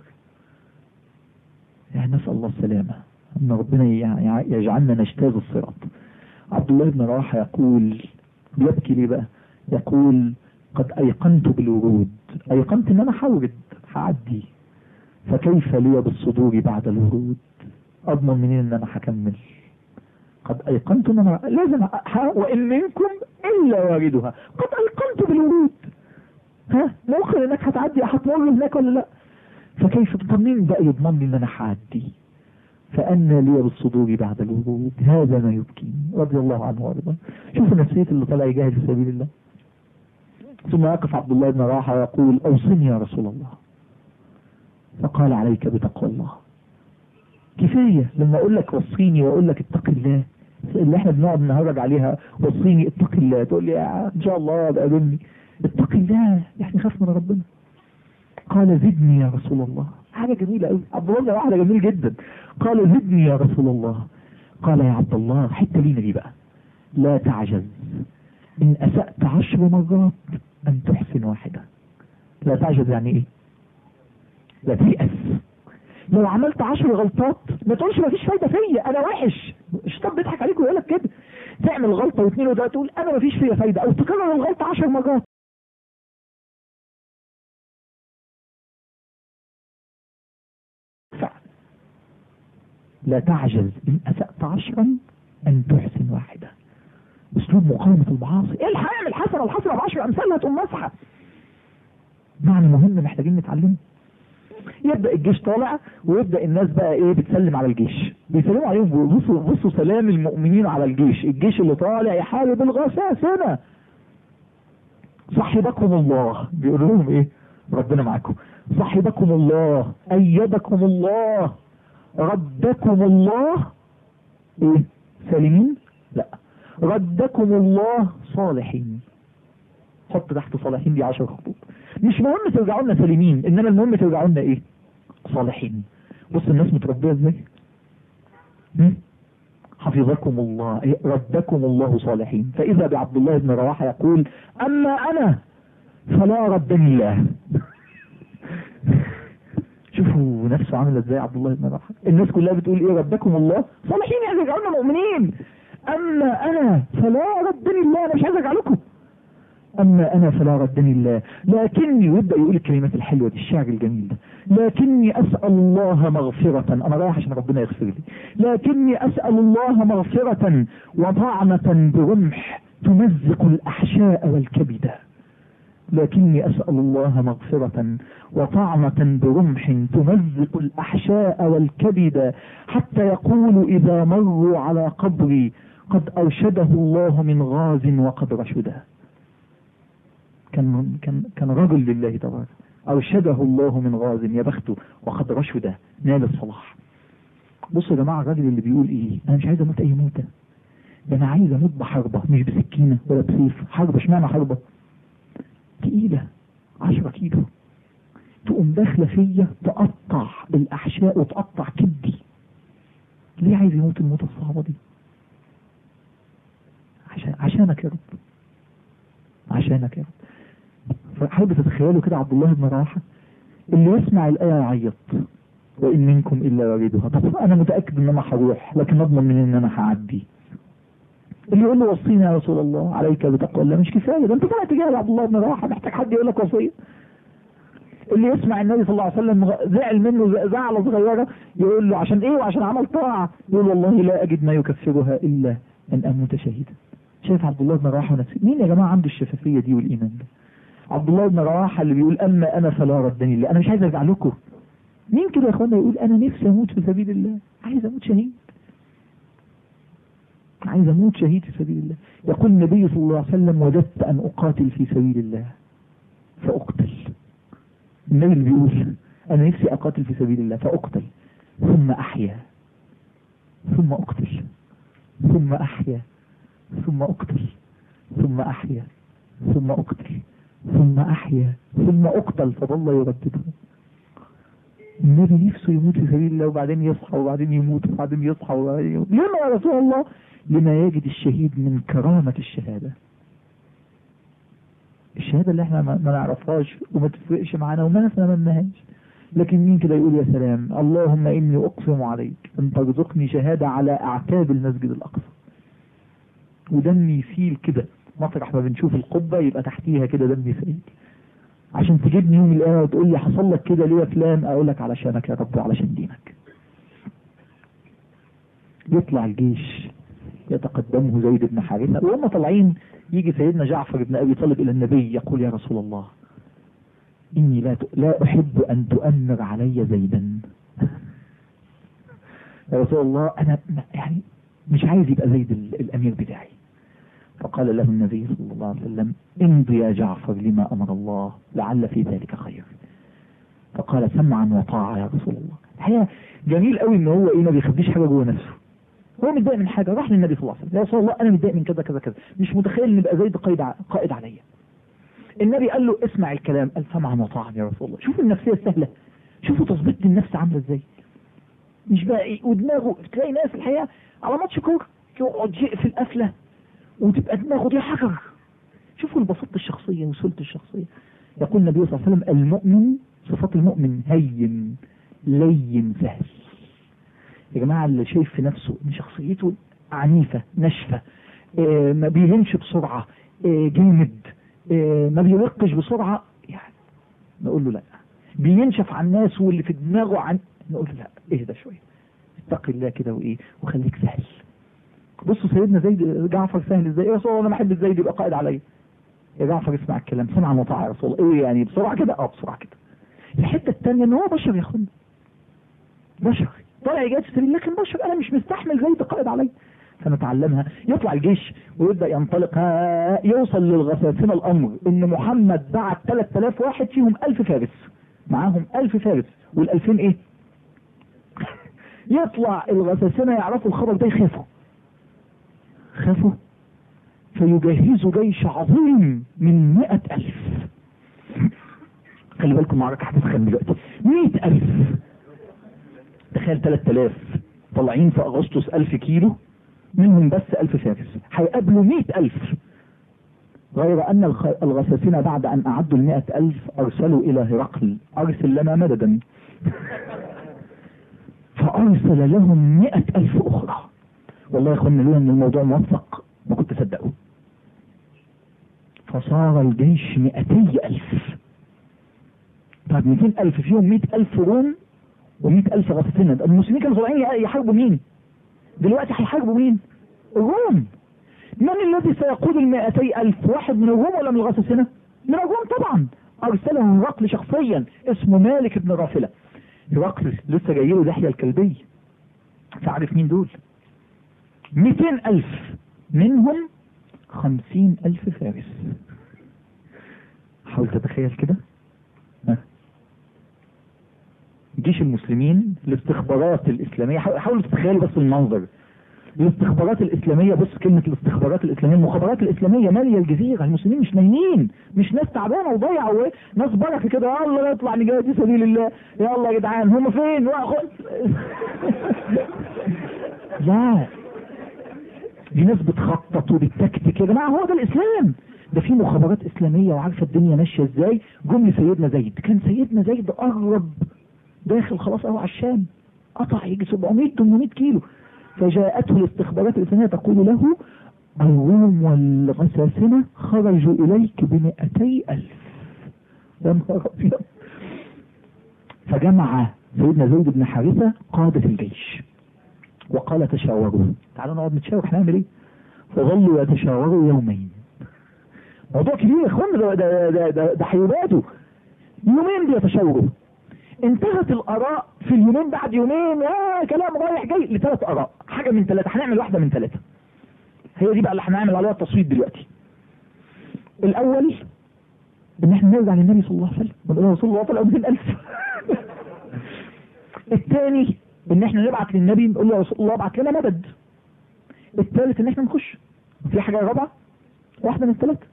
يعني نسأل الله السلامة أن ربنا يجعلنا نجتاز الصراط عبد الله بن رواحة يقول بيبكي ليه بقى يقول قد أيقنت بالورود أيقنت أن أنا حورد هعدي فكيف لي بالصدور بعد الورود أضمن منين أن أنا هكمل قد أيقنت أن أنا لازم وإن منكم إلا واردها قد أيقنت بالورود ها ممكن انك هتعدي هتمر هناك ولا لا فكيف تطمن بقى يضمن لي ان انا هعدي فأنا لي بالصدور بعد الورود هذا ما يبكيني رضي الله عنه وارضاه شوفوا نفسية اللي طلع يجاهد في سبيل الله ثم يقف عبد الله بن راحة ويقول أوصني يا رسول الله فقال عليك بتقوى الله كفاية لما أقول لك وصيني وأقول لك اتق الله اللي احنا بنقعد نهرج عليها وصيني اتق الله تقول لي ان شاء الله بقابلني اتق الله يعني خاف من ربنا قال زدني يا رسول الله حاجة جميلة قوي عبد الله واحدة جميل جدا قال زدني يا رسول الله قال يا عبد الله حتى لينا دي بقى لا تعجز إن أسأت عشر مرات أن تحسن واحدة لا تعجز يعني إيه لا تيأس لو عملت عشر غلطات ما تقولش ما فيش فايدة فيا أنا وحش الشيطان بيضحك عليك ويقول لك كده تعمل غلطة واثنين وده تقول أنا ما فيش فيا فايدة أو تكرر الغلطة عشر مرات لا تعجز إن أسأت عشرا أن تحسن واحدة أسلوب مقاومة المعاصي إيه الحقيقة الحسنة الحسنة بعشر أمثالها تقوم مسحة معنى مهم محتاجين نتعلمه يبدأ الجيش طالع ويبدأ الناس بقى ايه بتسلم على الجيش بيسلموا عليهم بصوا بصوا سلام المؤمنين على الجيش الجيش اللي طالع يحارب الغساسنة صحبكم الله بيقولوا لهم ايه ربنا معاكم صحبكم الله ايدكم الله ردكم الله ايه سالمين لا ردكم الله صالحين حط تحت صالحين دي عشر خطوط مش مهم ترجعوا لنا سالمين انما المهم ترجعوا لنا ايه صالحين بص الناس متربيه ازاي حفظكم الله إيه؟ ردكم الله صالحين فاذا بعبد الله بن رواحه يقول اما انا فلا ردني الله شوفوا نفسه عامل ازاي عبد الله بن رواحه الناس كلها بتقول ايه ربكم الله صالحين يعني اجعلنا مؤمنين اما انا فلا ردني الله انا مش عايز اجعلكم اما انا فلا ردني الله لكني ويبدا يقول الكلمات الحلوه دي الشعر الجميل ده لكني اسال الله مغفره انا رايح عشان ربنا يغفر لي لكني اسال الله مغفره وطعنه برمح تمزق الاحشاء والكبد لكني أسأل الله مغفرة وطعنة برمح تمزق الأحشاء والكبد حتى يقول إذا مروا على قبري قد أرشده الله من غاز وقد رشده كان كان كان رجل لله تبارك أرشده الله من غاز يا بخته وقد رشده نال الصلاح بصوا يا جماعة الراجل اللي بيقول إيه أنا مش عايز أموت أي موتة ده أنا عايز أموت بحربة مش بسكينة ولا بسيف حربة اشمعنى حربة تقيلة عشرة كيلو تقوم داخلة فيا تقطع الأحشاء وتقطع كبدي ليه عايز يموت الموتة الصعبة دي عشان عشانك يا رب عشانك يا رب فحاولوا تتخيلوا كده عبد الله بن رواحه اللي يسمع الآية يعيط وإن منكم إلا واردها طب أنا متأكد إن أنا هروح لكن أضمن من إن أنا هعدي اللي يقول له وصينا يا رسول الله عليك بتقوى الله مش كفايه ده انت طلعت جاهل عبد الله بن رواحه محتاج حد يقول لك وصيه اللي يسمع النبي صلى الله عليه وسلم زعل منه زعله صغيره يقول له عشان ايه وعشان عمل طاعه يقول والله لا اجد ما يكفرها الا ان اموت شهيدا شايف عبد الله بن رواحه نفسه مين يا جماعه عنده الشفافيه دي والايمان ده عبد الله بن رواحه اللي بيقول اما انا فلا ردني الله انا مش عايز ارجع لكم مين كده يا اخوانا يقول انا نفسي اموت في سبيل الله عايز اموت شهيد عايز اموت شهيد في سبيل الله يقول النبي صلى الله عليه وسلم وجدت ان اقاتل في سبيل الله فاقتل النبي اللي بيقول انا نفسي اقاتل في سبيل الله فاقتل ثم احيا ثم اقتل ثم احيا ثم اقتل ثم احيا ثم اقتل ثم احيا ثم اقتل فظل يردده النبي نفسه يموت في سبيل الله وبعدين يصحى وبعدين يموت وبعدين يصحى وبعدين يموت لما يا رسول الله لما يجد الشهيد من كرامة الشهادة الشهادة اللي احنا ما ما نعرفهاش وما تفرقش معانا وما نتمناهاش لكن مين كده يقول يا سلام اللهم اني اقسم عليك ان ترزقني شهادة على اعتاب المسجد الاقصى ودمي يسيل كده مطرح ما بنشوف القبة يبقى تحتيها كده دمي يسيل عشان تجيبني يوم القيامة وتقول لي حصل لك كده ليه يا فلان اقول لك علشانك يا رب وعلشان دينك يطلع الجيش يتقدمه زيد بن حارثة وهم طالعين يجي سيدنا جعفر بن ابي طالب الى النبي يقول يا رسول الله اني لا ت... لا احب ان تؤمر علي زيدا يا رسول الله انا يعني مش عايز يبقى زيد ال- الامير بتاعي فقال له النبي صلى الله عليه وسلم امضي يا جعفر لما امر الله لعل في ذلك خير فقال سمعا وطاعة يا رسول الله الحقيقة جميل قوي ان هو ايه ما بيخبيش حاجة جوه نفسه هو متضايق من حاجة راح للنبي صلى الله عليه وسلم يا رسول الله انا متضايق من كذا كذا كذا مش متخيل ان يبقى زيد قائد ع- قائد عليا النبي قال له اسمع الكلام قال سمعا وطاعة يا رسول الله شوفوا النفسية السهلة شوفوا تظبيط النفس عاملة ازاي مش بقى ايه ودماغه تلاقي ناس الحقيقة على ماتش كورة يقعد يقفل قفلة وتبقى دماغه دي حجر شوفوا البساطة الشخصية وسهولة الشخصية يقول النبي صلى الله عليه وسلم المؤمن صفات المؤمن هين لين سهل يا جماعة اللي شايف في نفسه ان شخصيته عنيفة ناشفة آه، ما بيهمش بسرعة آه، جامد آه، ما بيرقش بسرعة يعني نقول له لا بينشف على الناس واللي في دماغه عن نقول له لا اهدى شوية اتق الله كده وايه وخليك سهل بصوا سيدنا زيد جعفر سهل ازاي يا رسول الله انا ما احب زيد يبقى قائد عليا يا جعفر اسمع الكلام سمعا وطاعة يا رسول الله ايه يعني بسرعة كده اه بسرعة كده الحتة الثانية ان هو بشر يا اخوانا بشر طالع يجاهد في سبيل لكن بشر انا مش مستحمل زيد قائد عليا فنتعلمها يطلع الجيش ويبدا ينطلق ها يوصل للغساسنه الامر ان محمد بعت 3000 واحد فيهم 1000 فارس معاهم 1000 فارس وال2000 ايه يطلع الغساسنه يعرفوا الخبر ده يخافوا خافوا فيجهزوا جيش عظيم من مئة ألف خلي بالكم معركة هتسخن دلوقتي مئة ألف تخيل 3000 طالعين في أغسطس 1000 كيلو منهم بس 1000 فارس هيقابلوا 100000 غير أن الخ- الغساسنة بعد أن أعدوا المئة ألف أرسلوا إلى هرقل أرسل لنا مددا فأرسل لهم مئة ألف أخرى والله يا اخوانا لولا ان الموضوع موثق ما كنت صدقه فصار الجيش مئتي ألف طيب 200 ألف فيهم 100 ألف روم و100 ألف غساسنة ده المسلمين كانوا طالعين يحاربوا مين دلوقتي هيحاربوا مين الروم من الذي سيقود المائتي ألف واحد من الروم ولا من الغساسنة من الروم طبعا أرسله هرقل شخصيا اسمه مالك بن رافلة هرقل لسه جاي له دحية الكلبي تعرف مين دول 200 ألف منهم 50 ألف فارس حاول تتخيل كده ها. جيش المسلمين الاستخبارات الإسلامية حاول- حاولوا تتخيلوا بس المنظر الاستخبارات الإسلامية بص كلمة الاستخبارات الإسلامية المخابرات الإسلامية مالية الجزيرة المسلمين مش نايمين مش ناس تعبانة وضيعة و- ناس بركة كده يلا نطلع نجاهد في سبيل الله يلا يا جدعان هم فين واخد لا دي ناس بتخطط وبتكتك يا جماعه هو ده الاسلام ده في مخابرات اسلاميه وعارفه الدنيا ماشيه ازاي جم لسيدنا زيد كان سيدنا زيد قرب داخل خلاص اهو على الشام قطع يجي 700 800 كيلو فجاءته الاستخبارات الاسلاميه تقول له الروم والغساسنة خرجوا إليك بمئتي ألف يا نهار أبيض فجمع سيدنا زيد بن حارثة قادة الجيش وقال تشاوروا تعالوا نقعد نتشاور احنا نعمل ايه فظلوا يتشاوروا يومين موضوع كبير يا اخوانا ده ده ده ده, ده حيولاته يومين بيتشاوروا انتهت الاراء في اليومين بعد يومين يا كلام رايح جاي لثلاث اراء حاجه من ثلاثه هنعمل واحده من ثلاثه هي دي بقى اللي هنعمل عليها التصويت دلوقتي الاول ان احنا نرجع للنبي صلى الله عليه وسلم ونقول له رسول الله طلع 200000 الثاني ان احنا نبعت للنبي نقول له يا رسول الله ابعت لنا مدد الثالث ان احنا نخش في حاجه رابعه واحده من الثلاثه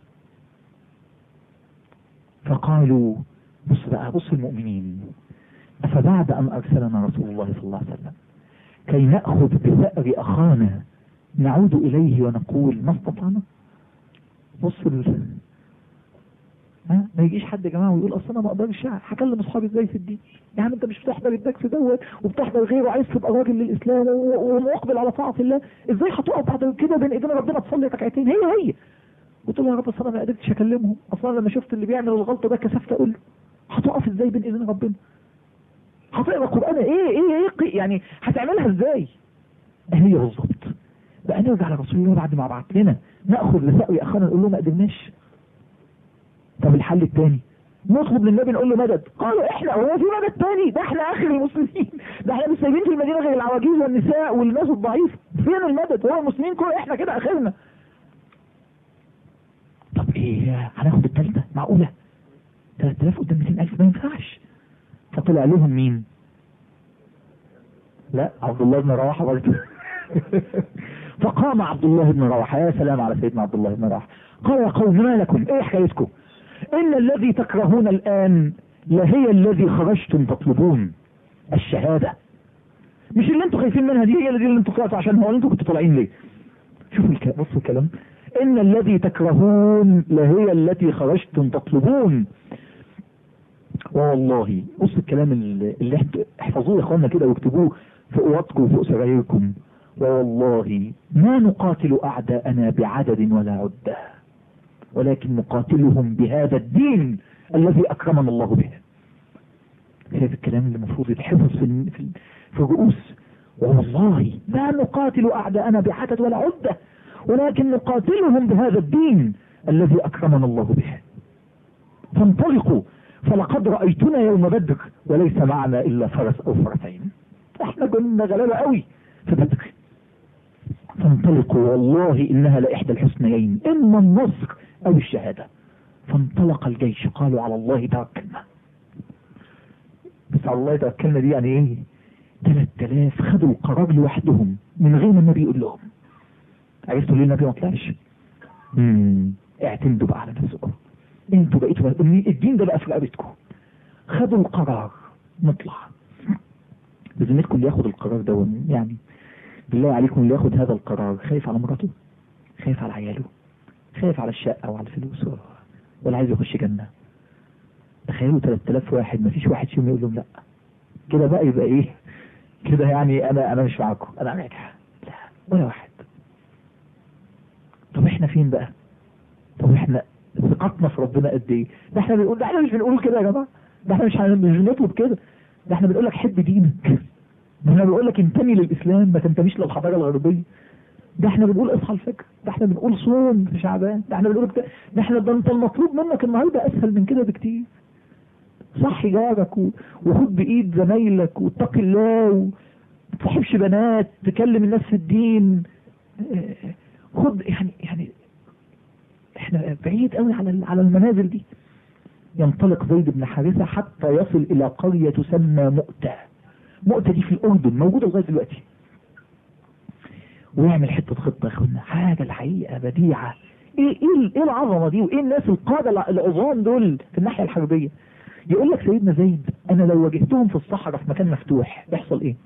فقالوا بص بقى بص المؤمنين أفبعد أن أرسلنا رسول الله صلى الله عليه وسلم كي نأخذ بثأر أخانا نعود إليه ونقول ما استطعنا بص ال... ها ما يجيش حد يا جماعه ويقول اصل انا ما اقدرش هكلم اصحابي ازاي في الدين يا عم انت مش بتحضر الدرس دوت وبتحضر غيره وعايز تبقى راجل للاسلام و- ومقبل على طاعه الله ازاي هتقف بعد كده بين ايدين ربنا تصلي ركعتين هي هي قلت له يا رب اصل انا ما قدرتش اكلمهم اصلا لما شفت اللي بيعمل الغلطه ده كسفت اقول له هتقف ازاي بين ايدين ربنا هتقرا قران ايه ايه ايه قي- يعني هتعملها ازاي هي بالظبط بقى نرجع لرسول الله بعد ما بعت لنا ناخذ لسقي اخانا نقول له ما قدرناش طب الحل الثاني نطلب للنبي نقول له مدد قالوا احنا هو في مدد تاني ده احنا اخر المسلمين ده احنا مش سايبين في المدينه غير العواجيز والنساء والناس الضعيفه فين المدد هو المسلمين كل احنا كده اخرنا طب ايه هناخد الثالثه معقوله 3000 قدام 200000 ما ينفعش فطلع لهم مين لا عبد الله بن رواحه برضه فقام عبد الله بن رواحه يا سلام على سيدنا عبد الله بن رواحه قال يا قوم ما لكم ايه حكايتكم ان الذي تكرهون الان لهي الذي خرجتم تطلبون الشهاده مش اللي انتوا خايفين منها دي هي اللي, دي اللي انتوا طلعتوا عشان هو انتوا كنتوا طالعين ليه شوفوا الكلام بصوا الكلام ان الذي تكرهون لهي التي خرجتم تطلبون والله بص الكلام اللي اللي احت- احفظوه يا اخوانا كده واكتبوه في اوضتكم وفوق سرايركم والله ما نقاتل اعداءنا بعدد ولا عده ولكن نقاتلهم بهذا الدين الذي اكرمنا الله به هذا الكلام اللي المفروض يتحفظ في ال- في, ال- في الرؤوس والله ما نقاتل اعداءنا بعدد ولا عده ولكن نقاتلهم بهذا الدين الذي اكرمنا الله به فانطلقوا فلقد رأيتنا يوم بدر وليس معنا إلا فرس أو فرسين احنا كنا غلابة قوي في بدر فانطلقوا والله إنها لإحدى الحسنيين إما النصر أو الشهادة فانطلق الجيش قالوا على الله توكلنا بس على الله توكلنا دي يعني ايه 3000 خدوا القرار لوحدهم من غير ما النبي يقول لهم عرفتوا ليه النبي ما طلعش؟ امم اعتمدوا بقى على نفسكم انتوا بقيتوا الدين ده بقى في رقبتكم خدوا القرار نطلع بذمتكم اللي ياخد القرار ده يعني بالله عليكم اللي ياخد هذا القرار خايف على مراته خايف على عياله خايف على الشقة وعلى الفلوس و- ولا عايز يخش جنة تخيلوا 3000 واحد مفيش واحد فيهم يقول لهم لا كده بقى يبقى ايه كده يعني انا انا مش معاكم انا راجع لا ولا واحد طب احنا فين بقى طب احنا ثقتنا في ربنا قد ايه ده احنا بنقول ده احنا مش بنقول كده يا جماعه ده احنا مش هن- مش بنطلب كده ده احنا بنقول لك حب دينك ده احنا بنقول لك انتمي للاسلام ما تنتميش للحضاره الغربيه ده احنا بنقول اصحى الفجر ده احنا بنقول صوم في شعبان ده احنا بنقول بتا... ده احنا ده انت المطلوب منك النهارده اسهل من كده بكتير صحي جارك و... وخد بايد زمايلك واتقي الله و... ما تصاحبش بنات تكلم الناس في الدين اه، خد يعني يعني احنا بعيد قوي على ال- على المنازل دي ينطلق زيد بن حارثة حتى يصل إلى قرية تسمى مؤتة مؤتة دي في الأردن موجودة لغاية دلوقتي ويعمل حتة خطة يا اخوانا حاجة الحقيقة بديعة ايه ايه ايه العظمة دي وايه الناس القادة الع- العظام دول في الناحية الحربية يقول لك سيدنا زيد انا لو واجهتهم في الصحراء في مكان مفتوح يحصل ايه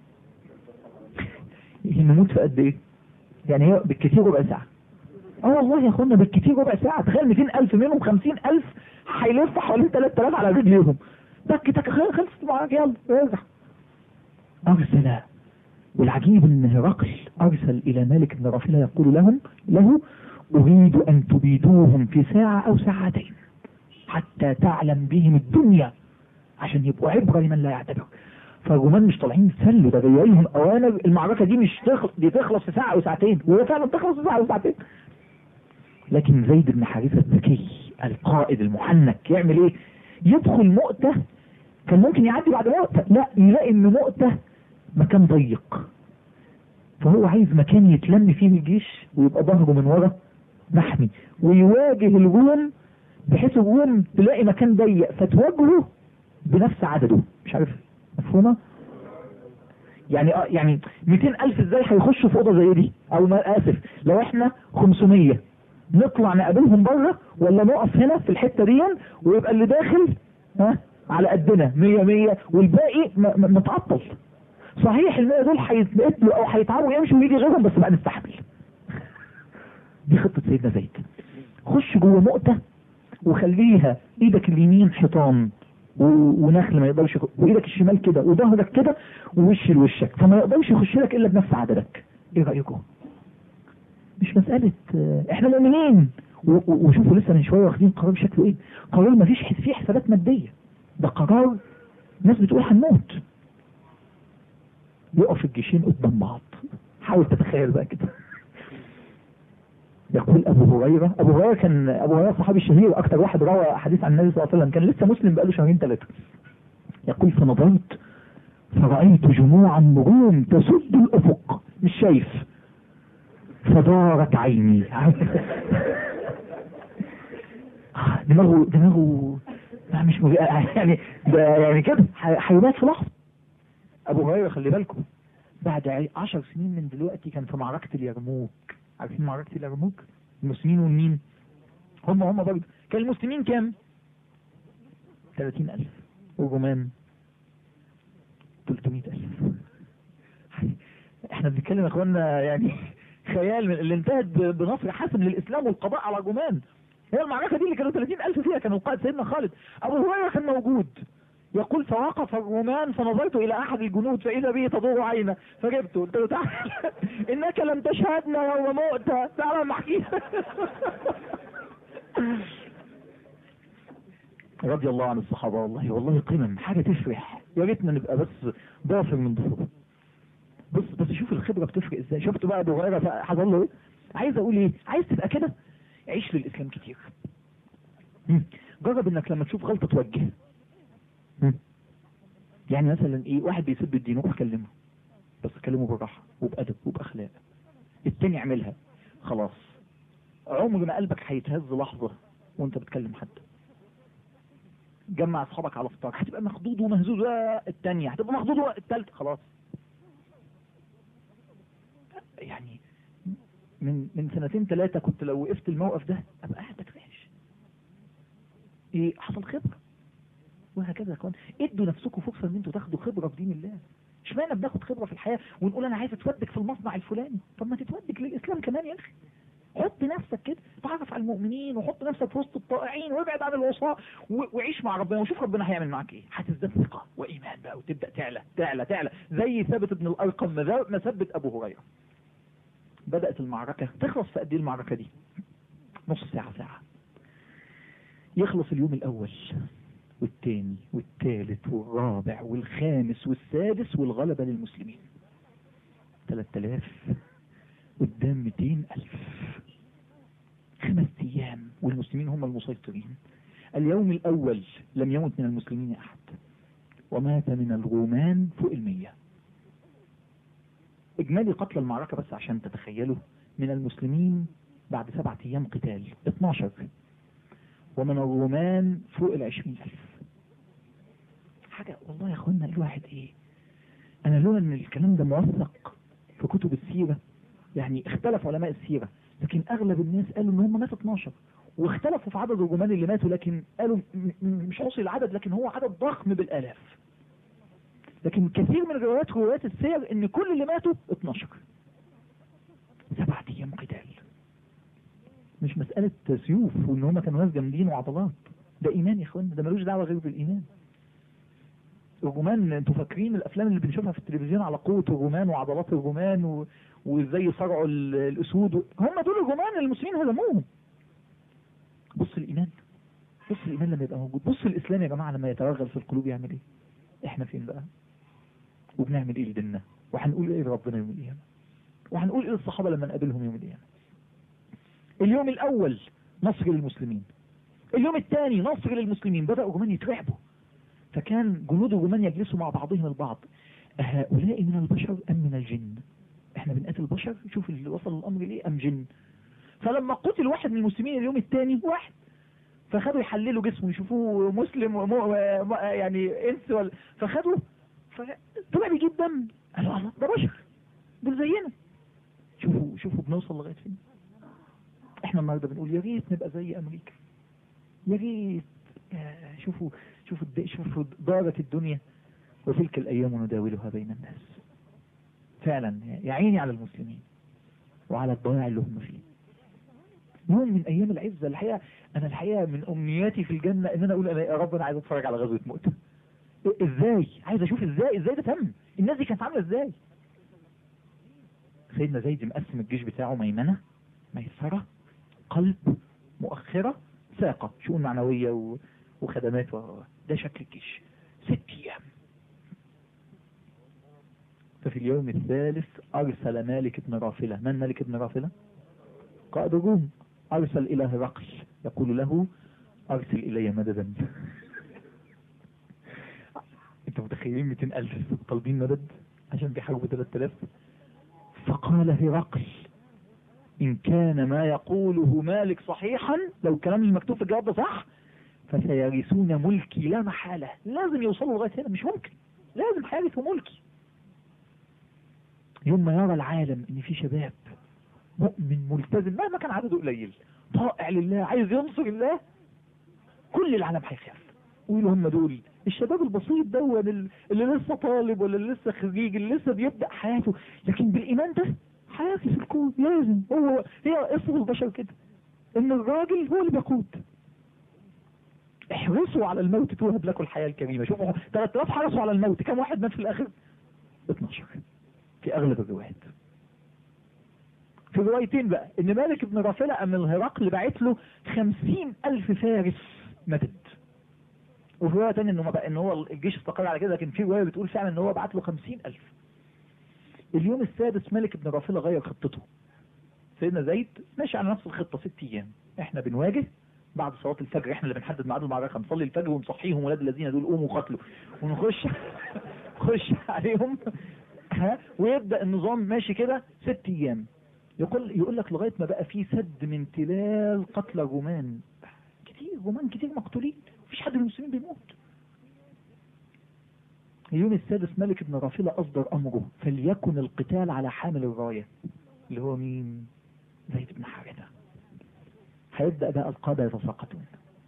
نموت في قد ايه يعني هي بالكثير ربع ساعة اه والله يا اخوانا بالكثير ربع ساعة تخيل 200000 منهم 50000 هيلف حوالين 3000 على رجليهم تك تك خل- خلصت معاك يلا ارجع ارسل والعجيب ان هرقل أرسل إلى مالك بن رافلة يقول لهم له أريد أن تبيدوهم في ساعة أو ساعتين حتى تعلم بهم الدنيا عشان يبقوا عبرة لمن لا يعتبر فالرومان مش طالعين يتسلوا ده جاي لهم اوامر المعركه دي مش تخلص دي تخلص في ساعه او ساعتين وهي فعلا تخلص في ساعه او ساعتين لكن زيد بن حارثه الذكي القائد المحنك يعمل ايه؟ يدخل مؤته كان ممكن يعدي بعد مؤته لا يلاقي ان مؤته مكان ضيق فهو عايز مكان يتلم فيه الجيش ويبقى ظهره من ورا محمي ويواجه الروم بحيث الروم تلاقي مكان ضيق فتواجهه بنفس عدده مش عارف مفهومة يعني اه يعني 200 ألف ازاي هيخشوا في أوضة زي دي أو ما آسف لو احنا 500 نطلع نقابلهم بره ولا نقف هنا في الحتة دي ويبقى اللي داخل ها على قدنا 100 100 والباقي م- م- متعطل صحيح ال 100 دول هيتقتلوا او هيتعبوا يمشوا ويجي غيرهم بس بقى نستحمل دي خطة سيدنا زيد خش جوه مؤتة وخليها ايدك اليمين حيطان و- ونخل ما يقدرش يخ- وايدك الشمال كده وظهرك كده ووش لوشك فما يقدرش يخش لك الا بنفس عددك ايه رايكم مش مسألة آه، احنا مؤمنين و- و- وشوفوا لسه من شوية واخدين قرار شكله ايه قرار ما فيش فيه حسابات مادية ده قرار ناس بتقول هنموت يقف الجيشين قدام بعض حاول تتخيل بقى كده يقول ابو هريره ابو هريره كان ابو هريره صحابي الشهير اكتر واحد روى حديث عن النبي صلى الله عليه وسلم كان لسه مسلم بقاله شهرين ثلاثه يقول فنظرت فرأيت جموعا نجوم تسد الأفق مش شايف فدارت عيني آه، دماغه دماغه لا مش مج... يعني ده يعني كده ح- هيبات في لحظه ابو هريره خلي بالكم بعد عي- عشر سنين من دلوقتي كان في معركه اليرموك عارفين معركه اليرموك المسلمين والمين هم هم برضه كان المسلمين كام 30000 والرومان 300000 احنا بنتكلم يا اخوانا يعني خيال من اللي انتهت ب- بنصر حاسم للاسلام والقضاء على الرومان هي المعركه دي اللي كانوا 30000 فيها كان القائد سيدنا خالد ابو هريره كان موجود يقول فوقف الرومان فنظرت الى احد الجنود فاذا به تدور عينه فجبته قلت له تعال انك لم تشهدنا يوم مؤتة تعال ما احكي رضي الله عن الصحابه والله والله قمم حاجه تفرح يا ريتنا نبقى بس ضافر من ضفوره بص بس شوف الخبره بتفرق ازاي شفت بقى ابو هريره حصل له ايه عايز اقول ايه عايز تبقى كده عيش للاسلام كتير مم. جرب انك لما تشوف غلطه توجه مم. يعني مثلا ايه واحد بيسب الدين روح كلمه بس كلمه بالراحه وبادب وباخلاق التاني اعملها خلاص عمر ما قلبك هيتهز لحظه وانت بتكلم حد جمع اصحابك على فطار هتبقى مخضوض ومهزوز آه، التانية هتبقى مخضوض و- التالت خلاص يعني من من سنتين ثلاثة كنت لو وقفت الموقف ده ابقى قاعد بترعش ايه حصل خبرة وهكذا يا اخوان ادوا نفسكم فرصة ان انتوا تاخدوا خبرة في دين الله اشمعنى بناخد خبرة في الحياة ونقول انا عايز اتودك في المصنع الفلاني طب ما تتودك للاسلام كمان يا اخي حط نفسك كده تعرف على المؤمنين وحط نفسك في وسط الطائعين وابعد عن الوصاء و- وعيش مع ربنا وشوف ربنا هيعمل معاك ايه هتزداد ثقة وايمان بقى وتبدأ تعلى تعلى تعلى زي ثابت بن الارقم ما ما ثبت ابو هريرة بدأت المعركة تخلص في قد ايه المعركة دي نص ساعة ساعة يخلص اليوم الأول والتاني والتالت والرابع والخامس والسادس والغلبة للمسلمين 3000 قدام 200 ألف خمس أيام والمسلمين هم المسيطرين اليوم الأول لم يمت من المسلمين أحد ومات من الرومان فوق المية إجمالي قتل المعركة بس عشان تتخيلوا من المسلمين بعد سبعة أيام قتال 12 ومن الرومان فوق العشرين ألف حاجة والله يا أخوانا الواحد إيه أنا لولا إن الكلام ده موثق في كتب السيرة يعني اختلف علماء السيرة لكن أغلب الناس قالوا إن هم ماتوا 12 واختلفوا في عدد الرومان اللي ماتوا لكن قالوا م- م- مش حصل العدد لكن هو عدد ضخم بالآلاف لكن كثير من روايات روايات السير ان كل اللي ماتوا 12 سبعة ايام قتال مش مسألة سيوف وان هم كانوا ناس جامدين وعضلات ده ايمان يا اخوانا ده ملوش دعوة غير بالايمان الرومان انتوا فاكرين الافلام اللي بنشوفها في التلفزيون على قوة الرومان وعضلات الرومان و... وازاي صرعوا ال- الاسود و... هم دول الرومان اللي المسلمين هزموهم بص الايمان بص الايمان لما يبقى موجود بص الاسلام يا جماعة لما يتوغل في القلوب يعمل ايه احنا فين بقى وبنعمل ايه لديننا وهنقول ايه لربنا يوم القيامة وهنقول ايه للصحابة لما نقابلهم يوم القيامة اليوم الاول نصر للمسلمين اليوم الثاني نصر للمسلمين بدأوا الرومان يترعبوا فكان جنود الرومان يجلسوا مع بعضهم البعض أهؤلاء من البشر أم من الجن احنا بنقاتل بشر شوف اللي وصل الأمر ليه أم جن فلما قتل واحد من المسلمين اليوم الثاني واحد فخدوا يحللوا جسمه يشوفوه مسلم ومو م- يعني انس ولا فخدوا فطلع بيجيب دم قالوا الله ده بشر دول زينا شوفوا شوفوا بنوصل لغايه فين احنا النهارده بنقول يا ريت نبقى زي امريكا يا ريت يا- شوفوا شوفوا الد- شوفوا دارت الدنيا وتلك الايام نداولها بين الناس فعلا يا عيني على المسلمين وعلى الضياع اللي هم فيه يوم من ايام العزه الحقيقه انا الحقيقه من امنياتي في الجنه ان انا اقول انا يا رب انا عايز اتفرج على غزوه مؤتة إيه- ازاي عايز اشوف ازاي ازاي ده تم الناس دي كانت عامله ازاي سيدنا زيد مقسم الجيش بتاعه ميمنه ميسره قلب مؤخره ساقه شؤون معنويه و... وخدمات و... ده شكل الجيش ست ايام ففي اليوم الثالث ارسل مالك بن رافله من مالك بن رافله قائد الروم ارسل الى هرقل يقول له ارسل الي مددا انتوا متخيلين 200000 طالبين مدد عشان بيحاربوا 3000 فقال هرقل إن كان ما يقوله مالك صحيحا لو الكلام اللي مكتوب في الجواب ده صح فسيرثون ملكي لا محالة لازم يوصلوا لغاية هنا مش ممكن لازم هيرثوا ملكي يوم ما يرى العالم ان في شباب مؤمن ملتزم مهما كان عدده قليل طائع لله عايز ينصر الله كل العالم هيخاف ويقولوا هم دول الشباب البسيط ده اللي اللي لسه طالب ولا اللي لسه خريج اللي لسه بيبدأ حياته لكن بالإيمان ده حياتي في الكون لازم هو هي قصة البشر كده ان الراجل هو اللي بيقود احرصوا على الموت توهب لكم الحياة الكريمة شوفوا 3000 حرصوا على الموت كم واحد مات في الاخر 12 في اغلب الروايات في روايتين بقى ان مالك بن رافلة ام الهرقل بعت له 50 الف فارس مدد وفي رواية تانية انه ما بقى ان هو الجيش استقر على كده لكن في رواية بتقول فعلا ان هو بعت له 50 الف اليوم السادس مالك بن رافلة غير خطته سيدنا زيد ماشي على نفس الخطة ست ايام احنا بنواجه بعد صلاة الفجر احنا اللي بنحدد ميعاد المعركة نصلي الفجر ونصحيهم ولاد الذين دول قوموا قتلوا ونخش خش عليهم ها ويبدأ النظام ماشي كده ست ايام يقول يقول لك لغاية ما بقى في سد من تلال قتل الرومان كتير رومان كتير مقتولين مفيش حد من المسلمين بيموت اليوم السادس ملك بن رافلة أصدر أمره فليكن القتال على حامل الراية اللي هو مين زيد بن حارثة هيبدأ بقى القادة يتساقطون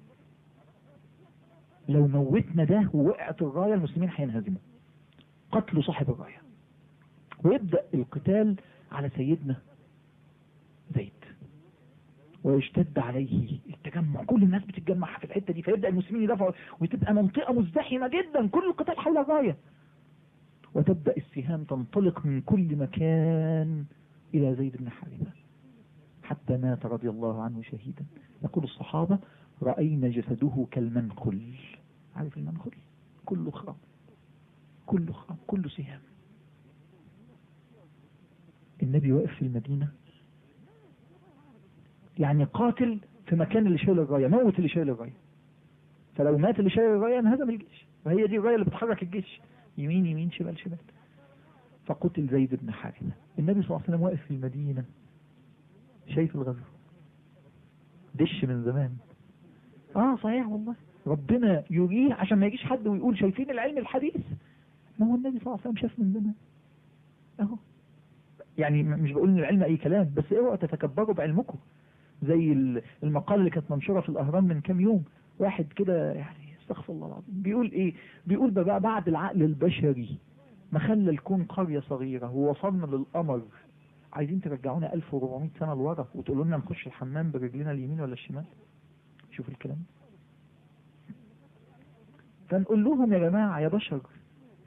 لو موتنا ده ووقعت الراية المسلمين هينهزموا قتلوا صاحب الراية ويبدأ القتال على سيدنا زيد ويشتد عليه التجمع كل الناس بتتجمع في الحتة دي فيبدأ المسلمين يدافعوا وتبقى منطقة مزدحمة جدا كل القتال حول الراية وتبدأ السهام تنطلق من كل مكان إلى زيد بن حارثة حتى مات رضي الله عنه شهيدا يقول الصحابة رأينا جسده كالمنخل عارف المنخل كله خرام كله خرام كله سهام النبي واقف في المدينة يعني قاتل في مكان اللي شايل الراية موت اللي شايل الراية فلو مات اللي شايل الراية انهزم الجيش وهي دي الراية اللي بتحرك الجيش يمين يمين شمال شمال فقتل زيد بن حارثة النبي صلى الله عليه وسلم واقف في المدينة شايف الغزو دش من زمان اه صحيح والله ربنا يريه عشان ما يجيش حد ويقول شايفين العلم الحديث ما هو النبي صلى الله عليه وسلم شاف من زمان اهو يعني مش بقول ان العلم اي كلام بس اوعوا تتكبروا بعلمكم زي المقال اللي كانت منشورة في الاهرام من كام يوم واحد كده يعني استغفر الله العظيم بيقول ايه بيقول بقى بعد العقل البشري ما خلى الكون قرية صغيرة ووصلنا للقمر عايزين ترجعونا 1400 سنة لورا وتقولوا لنا نخش الحمام برجلنا اليمين ولا الشمال شوف الكلام فنقول لهم يا جماعة يا بشر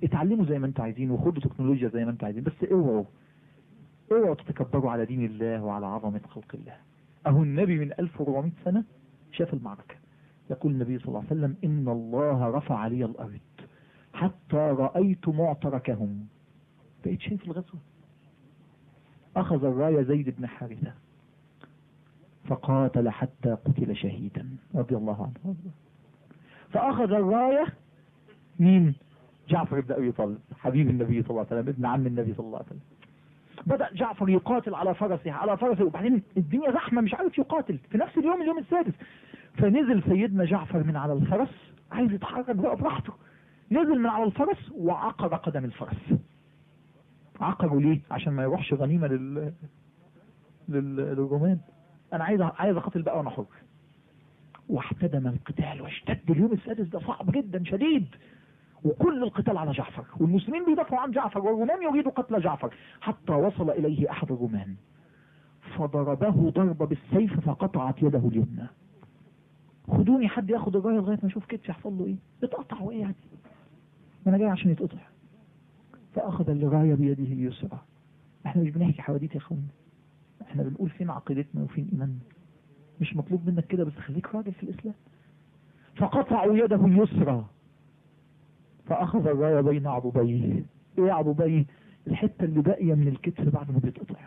اتعلموا زي ما انتوا عايزين وخدوا تكنولوجيا زي ما انتوا عايزين بس اوعوا اوعوا تتكبروا على دين الله وعلى عظمة خلق الله اهو النبي من 1400 سنة شاف المعركة يقول النبي صلى الله عليه وسلم ان الله رفع لي الارض حتى رأيت معتركهم بقيت شايف الغزوة اخذ الراية زيد بن حارثة فقاتل حتى قتل شهيدا رضي الله عنه فاخذ الراية مين جعفر بن ابي طالب حبيب النبي صلى الله عليه وسلم ابن عم النبي صلى الله عليه وسلم بدأ جعفر يقاتل على فرسه على فرسه وبعدين الدنيا زحمة مش عارف يقاتل في نفس اليوم اليوم السادس فنزل سيدنا جعفر من على الفرس عايز يتحرك بقى براحته نزل من على الفرس وعقر قدم الفرس عقروا ليه عشان ما يروحش غنيمة لل... لل... للرومان انا عايز عايز اقاتل بقى وانا حر واحتدم القتال واشتد اليوم السادس ده صعب جدا شديد وكل القتال على جعفر والمسلمين بيدافعوا عن جعفر والرومان يريدوا قتل جعفر حتى وصل إليه أحد الرومان فضربه ضربة بالسيف فقطعت يده اليمنى خدوني حد ياخد الراية لغاية ما اشوف كتفي يحصل له ايه يتقطع وايه يعني ما انا جاي عشان يتقطع فاخذ الراية بيده اليسرى احنا مش بنحكي حواديت يا اخوانا احنا بنقول فين عقيدتنا وفين ايماننا مش مطلوب منك كده بس خليك راجل في الاسلام فقطعوا يده اليسرى فأخذ الراية بين عضبيه ايه عضبيه الحتة اللي باقية من الكتف بعد ما بيتقطع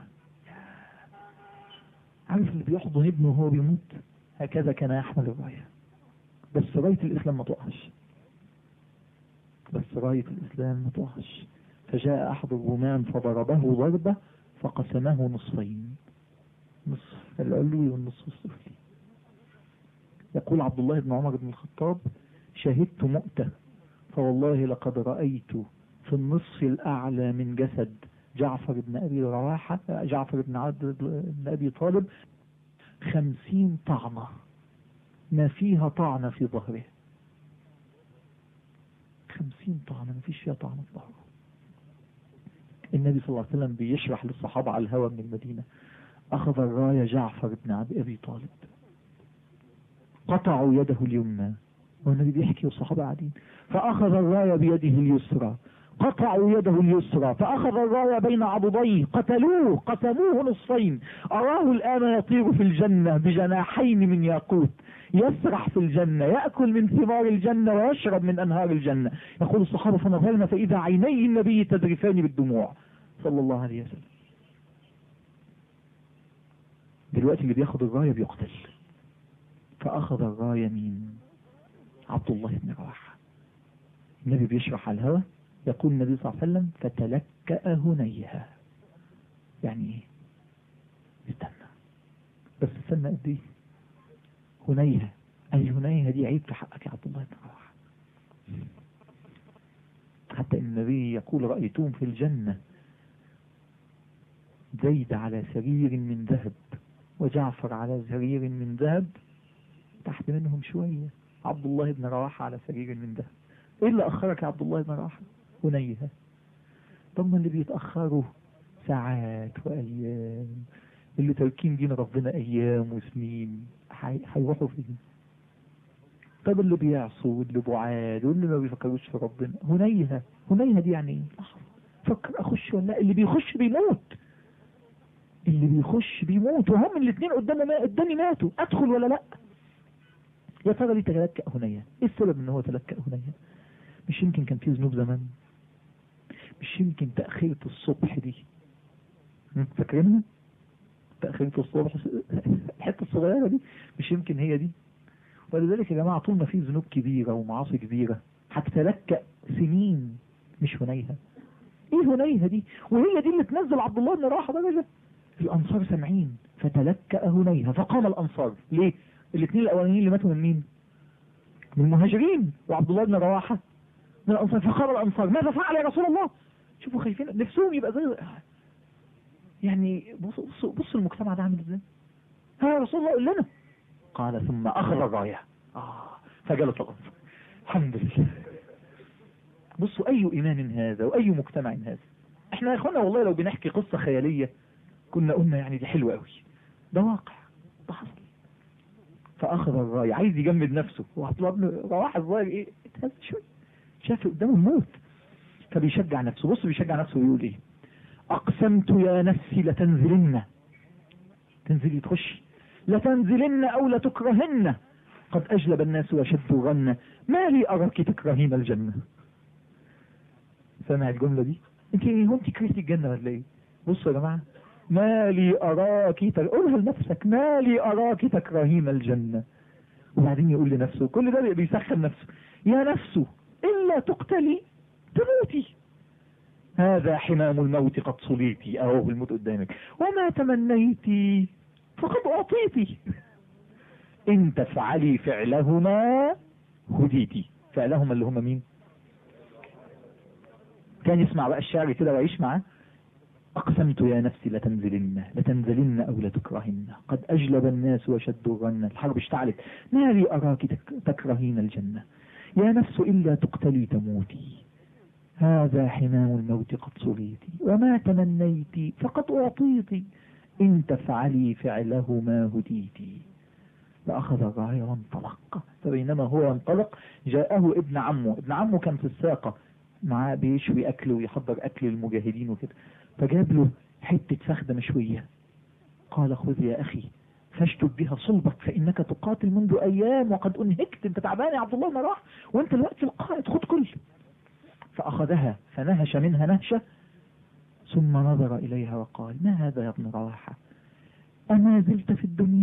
عارف اللي بيحضن ابنه وهو بيموت هكذا كان يحمل الراية بس راية الإسلام ما تقعش بس راية الإسلام ما تقعش فجاء أحد الرومان فضربه ضربة فقسمه نصفين نصف العلوي والنصف السفلي يقول عبد الله بن عمر بن الخطاب شهدت مؤتة فوالله لقد رأيت في النصف الأعلى من جسد جعفر بن أبي رواحة جعفر بن عبد بن أبي طالب خمسين طعنة ما فيها طعنة في ظهره خمسين طعنة ما فيش فيها طعنة في ظهره النبي صلى الله عليه وسلم بيشرح للصحابة على الهوى من المدينة أخذ الراية جعفر بن أبي طالب قطعوا يده اليمنى والنبي بيحكي والصحابة قاعدين فأخذ الراية بيده اليسرى قطعوا يده اليسرى فأخذ الراية بين عضديه قتلوه قسموه نصفين أراه الآن يطير في الجنة بجناحين من ياقوت يسرح في الجنة يأكل من ثمار الجنة ويشرب من أنهار الجنة يقول الصحابة فنظرنا فإذا عيني النبي تذرفان بالدموع صلى الله عليه وسلم دلوقتي اللي بياخد الراية بيقتل فأخذ الراية مين عبد الله بن رواحة النبي بيشرح على الهوى يقول النبي صلى الله عليه وسلم فتلكأ هنيها يعني ايه استنى بس استنى قد ايه هنيها اي هنيها دي عيب في حقك يا عبد الله بن رواحة حتى ان النبي يقول رأيتهم في الجنة زيد على سرير من ذهب وجعفر على سرير من ذهب تحت منهم شوية عبد الله بن رواحة على سرير من ذهب ايه اللي اخرك يا عبد الله بن رواحة هنيها طب ما اللي بيتأخروا ساعات وايام اللي تركين دين ربنا ايام وسنين هيروحوا فين طب اللي بيعصوا واللي بعاد واللي ما بيفكروش في ربنا هنيها هنيها دي يعني ايه فكر اخش ولا اللي بيخش بيموت اللي بيخش بيموت وهم الاثنين قدامي ما قدامي ماتوا ادخل ولا لا يا ترى ليه تلكأ هنيا ايه السبب ان هو تلكأ هنيا مش يمكن كان في ذنوب زمان مش يمكن تأخيرة الصبح دي فاكرينها تأخيرة الصبح الحتة الصغيرة دي مش يمكن هي دي ولذلك يا جماعة طول ما في ذنوب كبيرة ومعاصي كبيرة هتتلكأ سنين مش هنيها ايه هنيها دي وهي دي اللي تنزل عبد الله بن رواحة درجة الانصار سامعين فتلكأ هنيها فقام الانصار ليه الاثنين الاولانيين اللي ماتوا من مين من المهاجرين وعبد الله بن رواحة من الانصار فقام الانصار ماذا فعل يا رسول الله شوفوا خايفين نفسهم يبقى زي يعني بصوا بصوا بصوا المجتمع ده عامل ازاي ها يا رسول الله قول لنا قال ثم اخذ الرايه اه فجلس الانصار الحمد لله بصوا اي ايمان هذا واي مجتمع هذا احنا يا اخوانا والله لو بنحكي قصة خيالية كنا قلنا يعني دي حلوة قوي ده واقع ده حصل فاخذ الراية عايز يجمد نفسه وعبد الله بن رواحة الظاهر ايه اتهز شوية شاف قدامه الموت فبيشجع نفسه بص بيشجع نفسه ويقول ايه اقسمت يا نفسي لتنزلن تنزلي تخش لتنزلن او لتكرهن قد اجلب الناس وشدوا غنة ما لي اراك تكرهين الجنة سامع الجملة دي انت هو انت كرهتي الجنة ولا ايه بصوا يا جماعة ما لي اراك تك... قولها لنفسك ما لي اراك تكرهين الجنة وبعدين يقول لنفسه كل ده بيسخن نفسه يا نفسه الا تقتلي تموتي هذا حمام الموت قد صليتي اهو الموت قدامك وما تمنيتي فقد اعطيتي ان تفعلي فعلهما هديتي فعلهما اللي هم مين كان يسمع بقى الشعر كده ويعيش معاه أقسمت يا نفسي لتنزلن لتنزلن أو لتكرهن قد أجلب الناس وشدوا الرن الحرب اشتعلت ما لي أراك تك تكرهين الجنة يا نفس إلا تقتلي تموتي هذا حمام الموت قد صليتي وما تمنيت فقد أعطيت إن تفعلي فعله ما هديتي فأخذ الراية وانطلق فبينما هو انطلق جاءه ابن عمه ابن عمه كان في الساقة معاه بيشوي أكل ويحضر أكل للمجاهدين وكده فجاب له حتة فخدة مشوية قال خذ يا أخي فاشتد بها صلبك فإنك تقاتل منذ أيام وقد أنهكت أنت تعبان يا عبد الله ما راح وأنت الوقت القائد خذ كل فأخذها فنهش منها نهشة ثم نظر إليها وقال ما هذا يا ابن رواحة أما زلت في الدنيا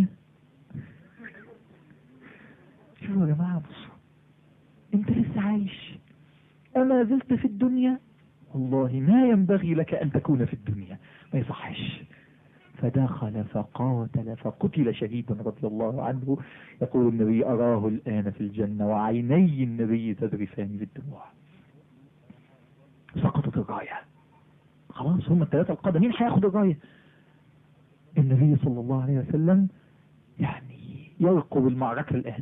شوفوا يا جماعة بصوا أنت لسه عايش أما زلت في الدنيا والله ما ينبغي لك أن تكون في الدنيا ما يصحش فدخل فقاتل فقتل شهيدا رضي الله عنه يقول النبي أراه الآن في الجنة وعيني النبي تذرفان بالدموع سقطت الراية خلاص هم الثلاثة القادة مين هياخد الراية النبي صلى الله عليه وسلم يعني يرقب المعركة الآن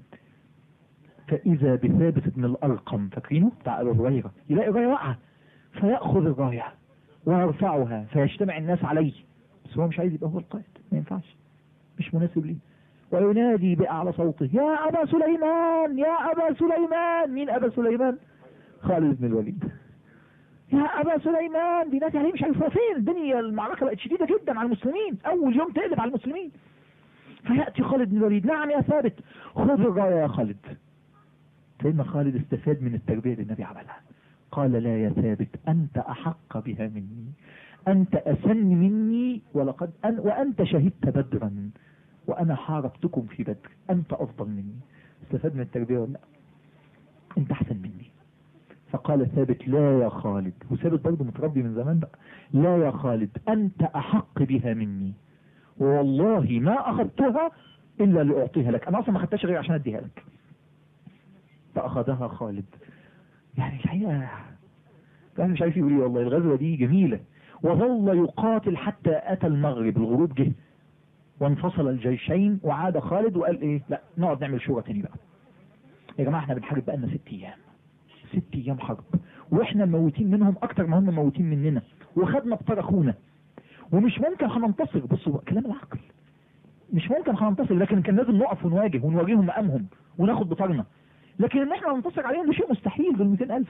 فإذا بثابت بن الأرقم فاكرينه بتاع أبو هريرة يلاقي الراية واقعة فيأخذ الراية ويرفعها فيجتمع الناس عليه بس هو مش عايز يبقى هو القائد ما ينفعش مش مناسب ليه وينادي بأعلى صوته يا أبا سليمان يا أبا سليمان مين أبا سليمان خالد بن الوليد يا أبا سليمان بينادي عليه مش عارف هو فين الدنيا المعركة بقت شديدة جدا على المسلمين أول يوم تقلب على المسلمين فيأتي خالد بن الوليد نعم يا ثابت خذ الراية يا خالد سيدنا خالد استفاد من التربية اللي النبي عملها قال لا يا ثابت أنت أحق بها مني أنت أسن مني ولقد أن وأنت شهدت بدرا وأنا حاربتكم في بدر أنت أفضل مني استفاد من التربية ولا لا أنت أحسن مني فقال ثابت لا يا خالد وثابت برضه متربي من زمان بقى لا يا خالد أنت أحق بها مني والله ما أخذتها إلا لأعطيها لك أنا أصلا ما أخذتهاش غير عشان أديها لك فأخذها خالد يعني الحقيقة أنا مش عارف يقول ايه والله الغزوة دي جميلة وظل يقاتل حتى أتى المغرب الغروب جه وانفصل الجيشين وعاد خالد وقال ايه لا نقعد نعمل شورى تاني بقى يا جماعة احنا بنحارب بقالنا ست ايام ست ايام حرب واحنا موتين منهم اكتر ما هم موتين مننا وخدنا بطار اخونا ومش ممكن هننتصر بصوا كلام العقل مش ممكن هننتصر لكن كان لازم نقف ونواجه ونواجههم مقامهم وناخد بطارنا لكن ان احنا ننتصر عليهم ده شيء مستحيل دول 200000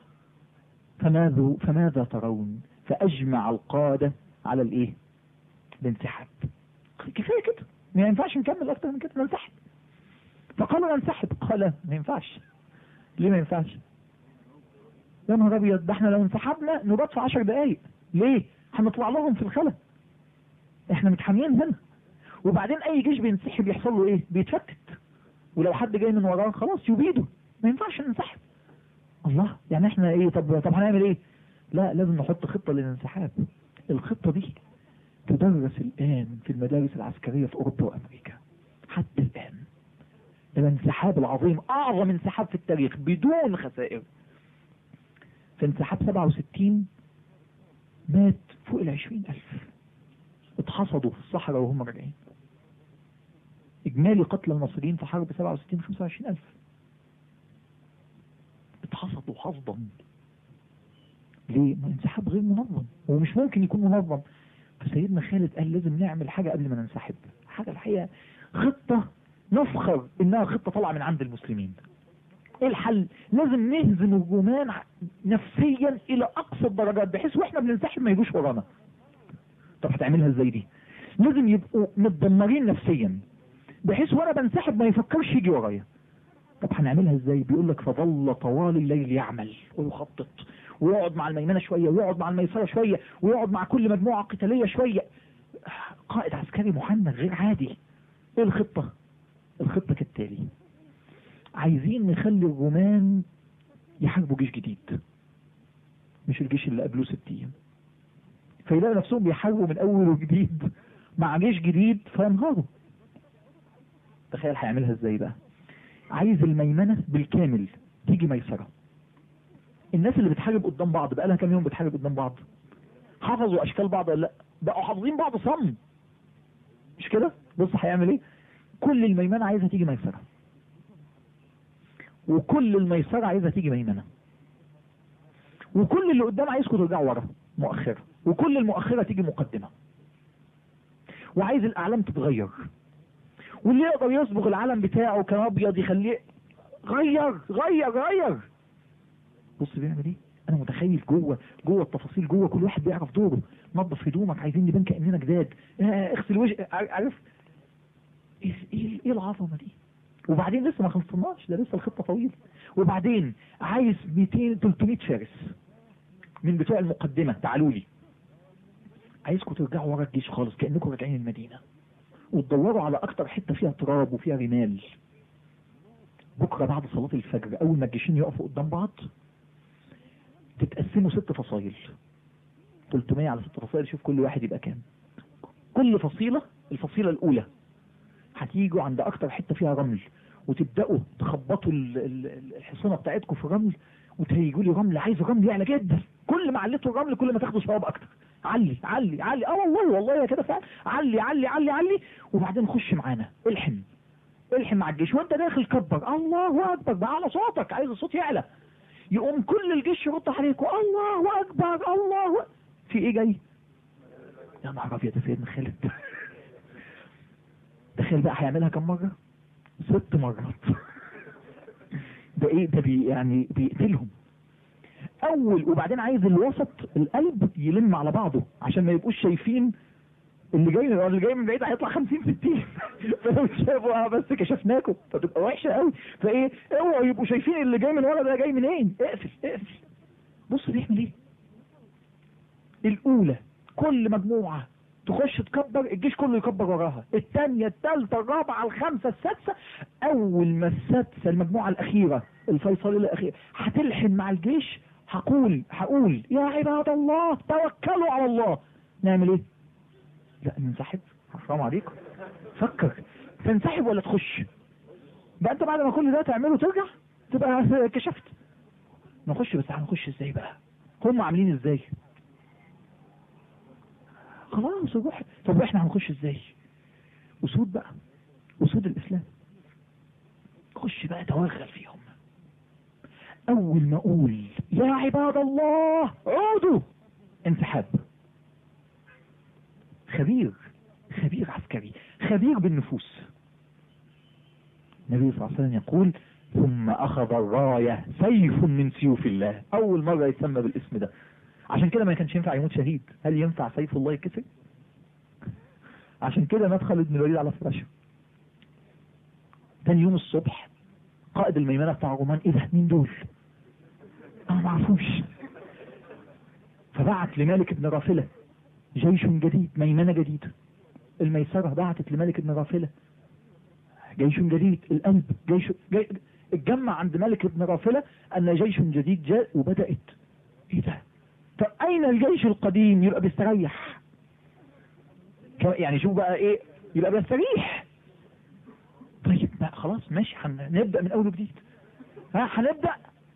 فماذا فماذا ترون فاجمع القادة على الايه الانسحاب كفايه كده ما ينفعش نكمل اكتر من كده ننسحب فقالوا ننسحب قال ما ينفعش ليه ما ينفعش يا نهار ابيض ده احنا لو انسحبنا نبات في 10 دقايق ليه هنطلع لهم في الخلا احنا متحاميين هنا وبعدين اي جيش بينسحب يحصل له ايه بيتفتت ولو حد جاي من وراه خلاص يبيده ما ينفعش ننسحب الله يعني احنا ايه طب طب هنعمل ايه لا لازم نحط خطة للانسحاب الخطة دي تدرس الآن في المدارس العسكرية في أوروبا وأمريكا حتى الآن الانسحاب العظيم أعظم انسحاب في التاريخ بدون خسائر في انسحاب 67 مات فوق العشرين ألف اتحصدوا في الصحراء وهم راجعين إجمالي قتل المصريين في حرب 67 25 ألف اتحصدوا حصدا ليه؟ ما انسحاب غير منظم هو مش ممكن يكون منظم فسيدنا خالد قال لازم نعمل حاجة قبل ما ننسحب حاجة الحقيقة خطة نفخر انها خطة طالعة من عند المسلمين ايه الحل لازم نهزم الرومان نفسيا الى اقصى الدرجات بحيث واحنا بننسحب ما يجوش ورانا طب هتعملها ازاي دي لازم يبقوا متدمرين نفسيا بحيث وانا بنسحب ما يفكرش يجي ورايا طب هنعملها ازاي بيقول لك فظل طوال الليل يعمل ويخطط ويقعد مع الميمنه شويه ويقعد مع الميسره شويه ويقعد مع كل مجموعه قتاليه شويه قائد عسكري محنك غير عادي ايه الخطه الخطه كالتالي عايزين نخلي الرومان يحاربوا جيش جديد مش الجيش اللي قبلوه ست ايام فيلاقوا نفسهم بيحاربوا من اول وجديد مع جيش جديد فينهاروا تخيل هيعملها ازاي بقى عايز الميمنة بالكامل تيجي ميسرة الناس اللي بتحارب قدام بعض بقى لها كام يوم بتحارب قدام بعض حفظوا اشكال بعض ولا لا بقوا حافظين بعض صم مش كده بص هيعمل ايه كل الميمنة عايزها تيجي ميسرة وكل الميسرة عايزها تيجي ميمنة وكل اللي قدام عايزكم ترجعوا ورا مؤخرة وكل المؤخرة تيجي مقدمة وعايز الاعلام تتغير واللي يقدر يصبغ العلم بتاعه كان ابيض يخليه غير غير غير بص بيعمل ايه انا متخيل جوه جوه التفاصيل جوه كل واحد بيعرف دوره نظف هدومك عايزين نبان كاننا جداد آه اغسل وجه عارف ايه ايه ايه العظمه دي وبعدين لسه ما خلصناش ده لسه الخطه طويله وبعدين عايز 200 300 فارس من بتوع المقدمه تعالوا لي عايزكم ترجعوا ورا الجيش خالص كانكم راجعين المدينه وتدوروا على اكتر حته فيها تراب وفيها رمال بكره بعد صلاه الفجر اول ما الجيشين يقفوا قدام بعض تتقسموا ست فصائل 300 على ست فصائل شوف كل واحد يبقى كام كل فصيله الفصيله الاولى هتيجوا عند اكتر حته فيها رمل وتبداوا تخبطوا الحصانه بتاعتكم في الرمل وتهيجوا لي رمل عايز الرمل يعلى جدا كل ما عليتوا الرمل كل ما تاخدوا ثواب اكتر علي علي علي اه والله والله يا كده فعلا علي علي علي علي وبعدين خش معانا الحم الحم مع الجيش وانت داخل كبر الله اكبر بأعلى صوتك عايز الصوت يعلى يقوم كل الجيش يرد عليك الله اكبر الله في ايه جاي يا نهار ابيض يا سيدنا خالد تخيل بقى هيعملها كم مره ست مرات ده ايه ده بي يعني بيقتلهم اول وبعدين عايز الوسط القلب يلم على بعضه عشان ما يبقوش شايفين اللي جاي اللي جاي من بعيد هيطلع 50 60 فلو شافوا بس كشفناكم فتبقى وحشه قوي فايه اوعوا يبقوا شايفين اللي جاي من ورا ده جاي منين اقفل اقفل بص بيعمل ايه الاولى كل مجموعه تخش تكبر الجيش كله يكبر وراها الثانية الثالثة الرابعة الخامسة السادسة أول ما السادسة المجموعة الأخيرة الفيصلية الأخيرة هتلحن مع الجيش هقول هقول يا عباد الله توكلوا على الله نعمل ايه لا ننسحب حرام عليكم فكر تنسحب ولا تخش بقى انت بعد ما كل ده تعمله ترجع تبقى كشفت نخش بس هنخش ازاي بقى هم عاملين ازاي خلاص روح طب احنا هنخش ازاي اسود بقى اسود الاسلام خش بقى توغل فيهم اول ما اقول يا عباد الله عودوا انسحاب خبير خبير عسكري خبير بالنفوس النبي صلى الله عليه وسلم يقول ثم اخذ الراية سيف من سيوف الله اول مرة يسمى بالاسم ده عشان كده ما كانش ينفع يموت شهيد هل ينفع سيف الله يكسر عشان كده مات خالد بن الوليد على فراشه تاني يوم الصبح قائد الميمنة بتاع الرومان ايه ده مين دول انا ما اعرفوش فبعت لمالك بن رافلة جيش جديد ميمنة جديدة الميسرة بعتت لمالك بن رافلة جيش جديد القلب جيش جي... اتجمع عند ملك بن رافلة ان جيش جديد جاء وبدأت ايه ده طب اين الجيش القديم يبقى بيستريح يعني شوف بقى ايه يبقى بيستريح طيب بقى خلاص ماشي هنبدأ من اول وجديد ها هنبدأ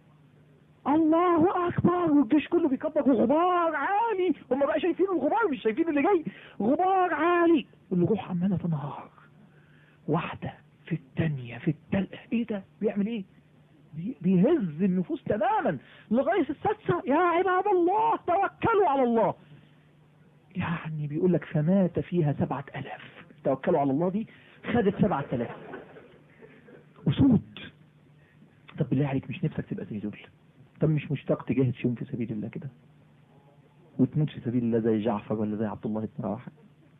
الله اكبر والجيش كله بيكبر وغبار عالي هم بقى شايفين الغبار مش شايفين اللي جاي غبار عالي والروح عماله تنهار واحده في الثانيه في الثالثه ايه ده بيعمل ايه بيهز النفوس تماما لغايه السادسه يا عباد الله توكلوا على الله يعني بيقول لك فمات فيها سبعة ألاف توكلوا على الله دي خدت سبعة ألاف أسود طب بالله عليك مش نفسك تبقى زي دول طب مش مشتاق تجاهد فيهم في سبيل الله كده وتموت في سبيل الله زي جعفر ولا زي عبد الله بن رواحه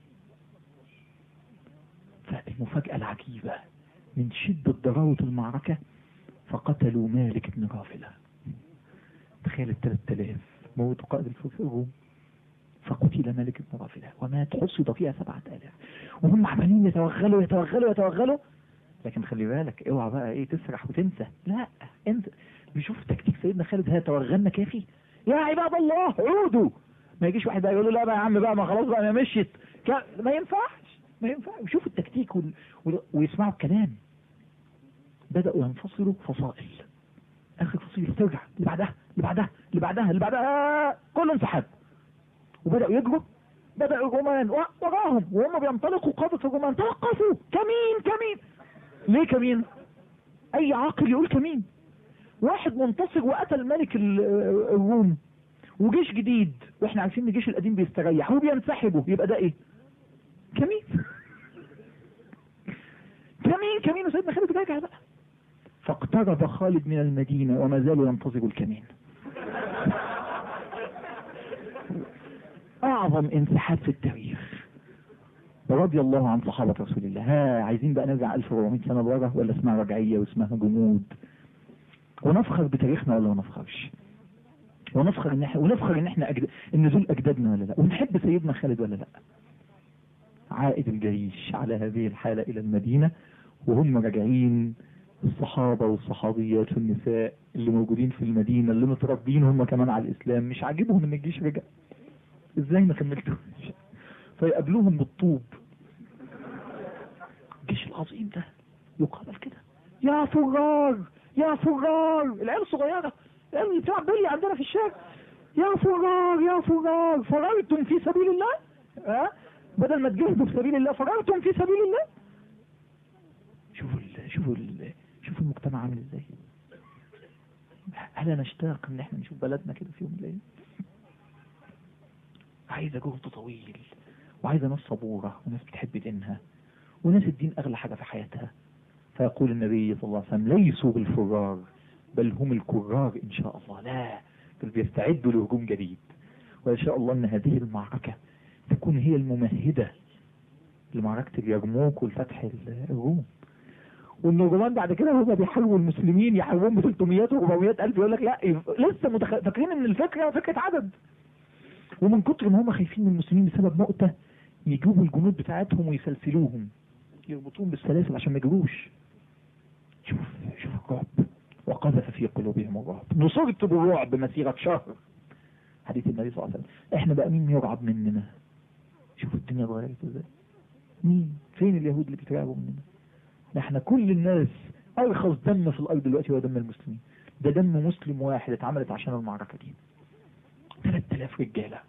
فالمفاجأة العجيبة من شدة ضراوة المعركة فقتلوا مالك بن غافلة تخيل الثلاث آلاف موت قائد الفرس الروم فقتل مالك بن غافلة ومات حصد فيها سبعة آلاف وهم عمالين يتوغلوا يتوغلوا يتوغلوا لكن خلي بالك اوعى بقى ايه تسرح وتنسى لا انت بيشوف تكتيك سيدنا خالد هي توغلنا كافي يا عباد الله عودوا ما يجيش واحد بقى يقول له لا بقى يا عم بقى ما خلاص بقى ما مشيت كا- ما ينفعش ما ينفعش يشوفوا التكتيك وال... وال... ويسمعوا الكلام بدأوا ينفصلوا فصائل اخر فصيلة ترجع اللي بعدها اللي بعدها اللي بعدها اللي بعدها كله انسحاب وبدأوا يجروا بدأوا الرومان و- وراهم وهم بينطلقوا قادة الرومان توقفوا كمين كمين ليه كمين اي عاقل يقول كمين واحد منتصر وقتل ملك ال- الروم وجيش جديد واحنا عارفين ان الجيش القديم بيستريح وبينسحبوا يبقى ده ايه كمين كمين كمين وسيدنا خالد راجع بقى فاقترب خالد من المدينة وما زال ينتظر الكمين اعظم انسحاب في التاريخ ورضي الله عن صحابة رسول الله ها عايزين بقى نرجع 1400 سنة لورا ولا اسمها رجعية واسمها جمود ونفخر بتاريخنا ولا ما نفخرش ونفخر ان احنا ونفخر ان احنا أجد... ان دول اجدادنا ولا لا ونحب سيدنا خالد ولا لا عائد الجيش على هذه الحالة الى المدينة وهم راجعين الصحابة والصحابيات والنساء اللي موجودين في المدينة اللي متربين هم كمان على الاسلام مش عاجبهم ان الجيش رجع ازاي ما كملتوش فيقابلوهم بالطوب الجيش العظيم ده يقابل كده يا فرار يا فرار العيال الصغيرة العيال اللي بتلعب بلي عندنا في الشارع يا فرار يا فرار فررتم في سبيل الله ها بدل ما تجهدوا في سبيل الله فررتم في سبيل الله شوفوا ال شوفوا ال شوفوا المجتمع عامل ازاي هل نشتاق ان احنا نشوف بلدنا كده في يوم من الايام عايزه جهد طويل وعايزه ناس صبوره وناس بتحب دينها وناس الدين اغلى حاجه في حياتها فيقول النبي صلى الله عليه وسلم ليسوا بالفرار بل هم الكرار ان شاء الله لا بل بيستعدوا لهجوم جديد وان شاء الله ان هذه المعركه تكون هي الممهده لمعركه اليرموك والفتح الروم وان الرومان بعد كده هم بيحاربوا المسلمين يحاربوهم ب 300 و 400 الف يقول لك لا لسه متخ... فاكرين ان الفكره فكره عدد ومن كتر ما هم خايفين من المسلمين بسبب مؤتة يجيبوا الجنود بتاعتهم ويسلسلوهم يربطوهم بالسلاسل عشان ما يجروش شوف شوف الرعب وقذف في قلوبهم الرعب نصرت بالرعب مسيرة شهر حديث النبي صلى الله عليه وسلم احنا بقى مين يرعب مننا شوفوا الدنيا اتغيرت ازاي مين فين اليهود اللي بيترعبوا مننا احنا كل الناس ارخص دم في الارض دلوقتي هو دم المسلمين ده دم مسلم واحد اتعملت عشان المعركة دي 3000 رجالة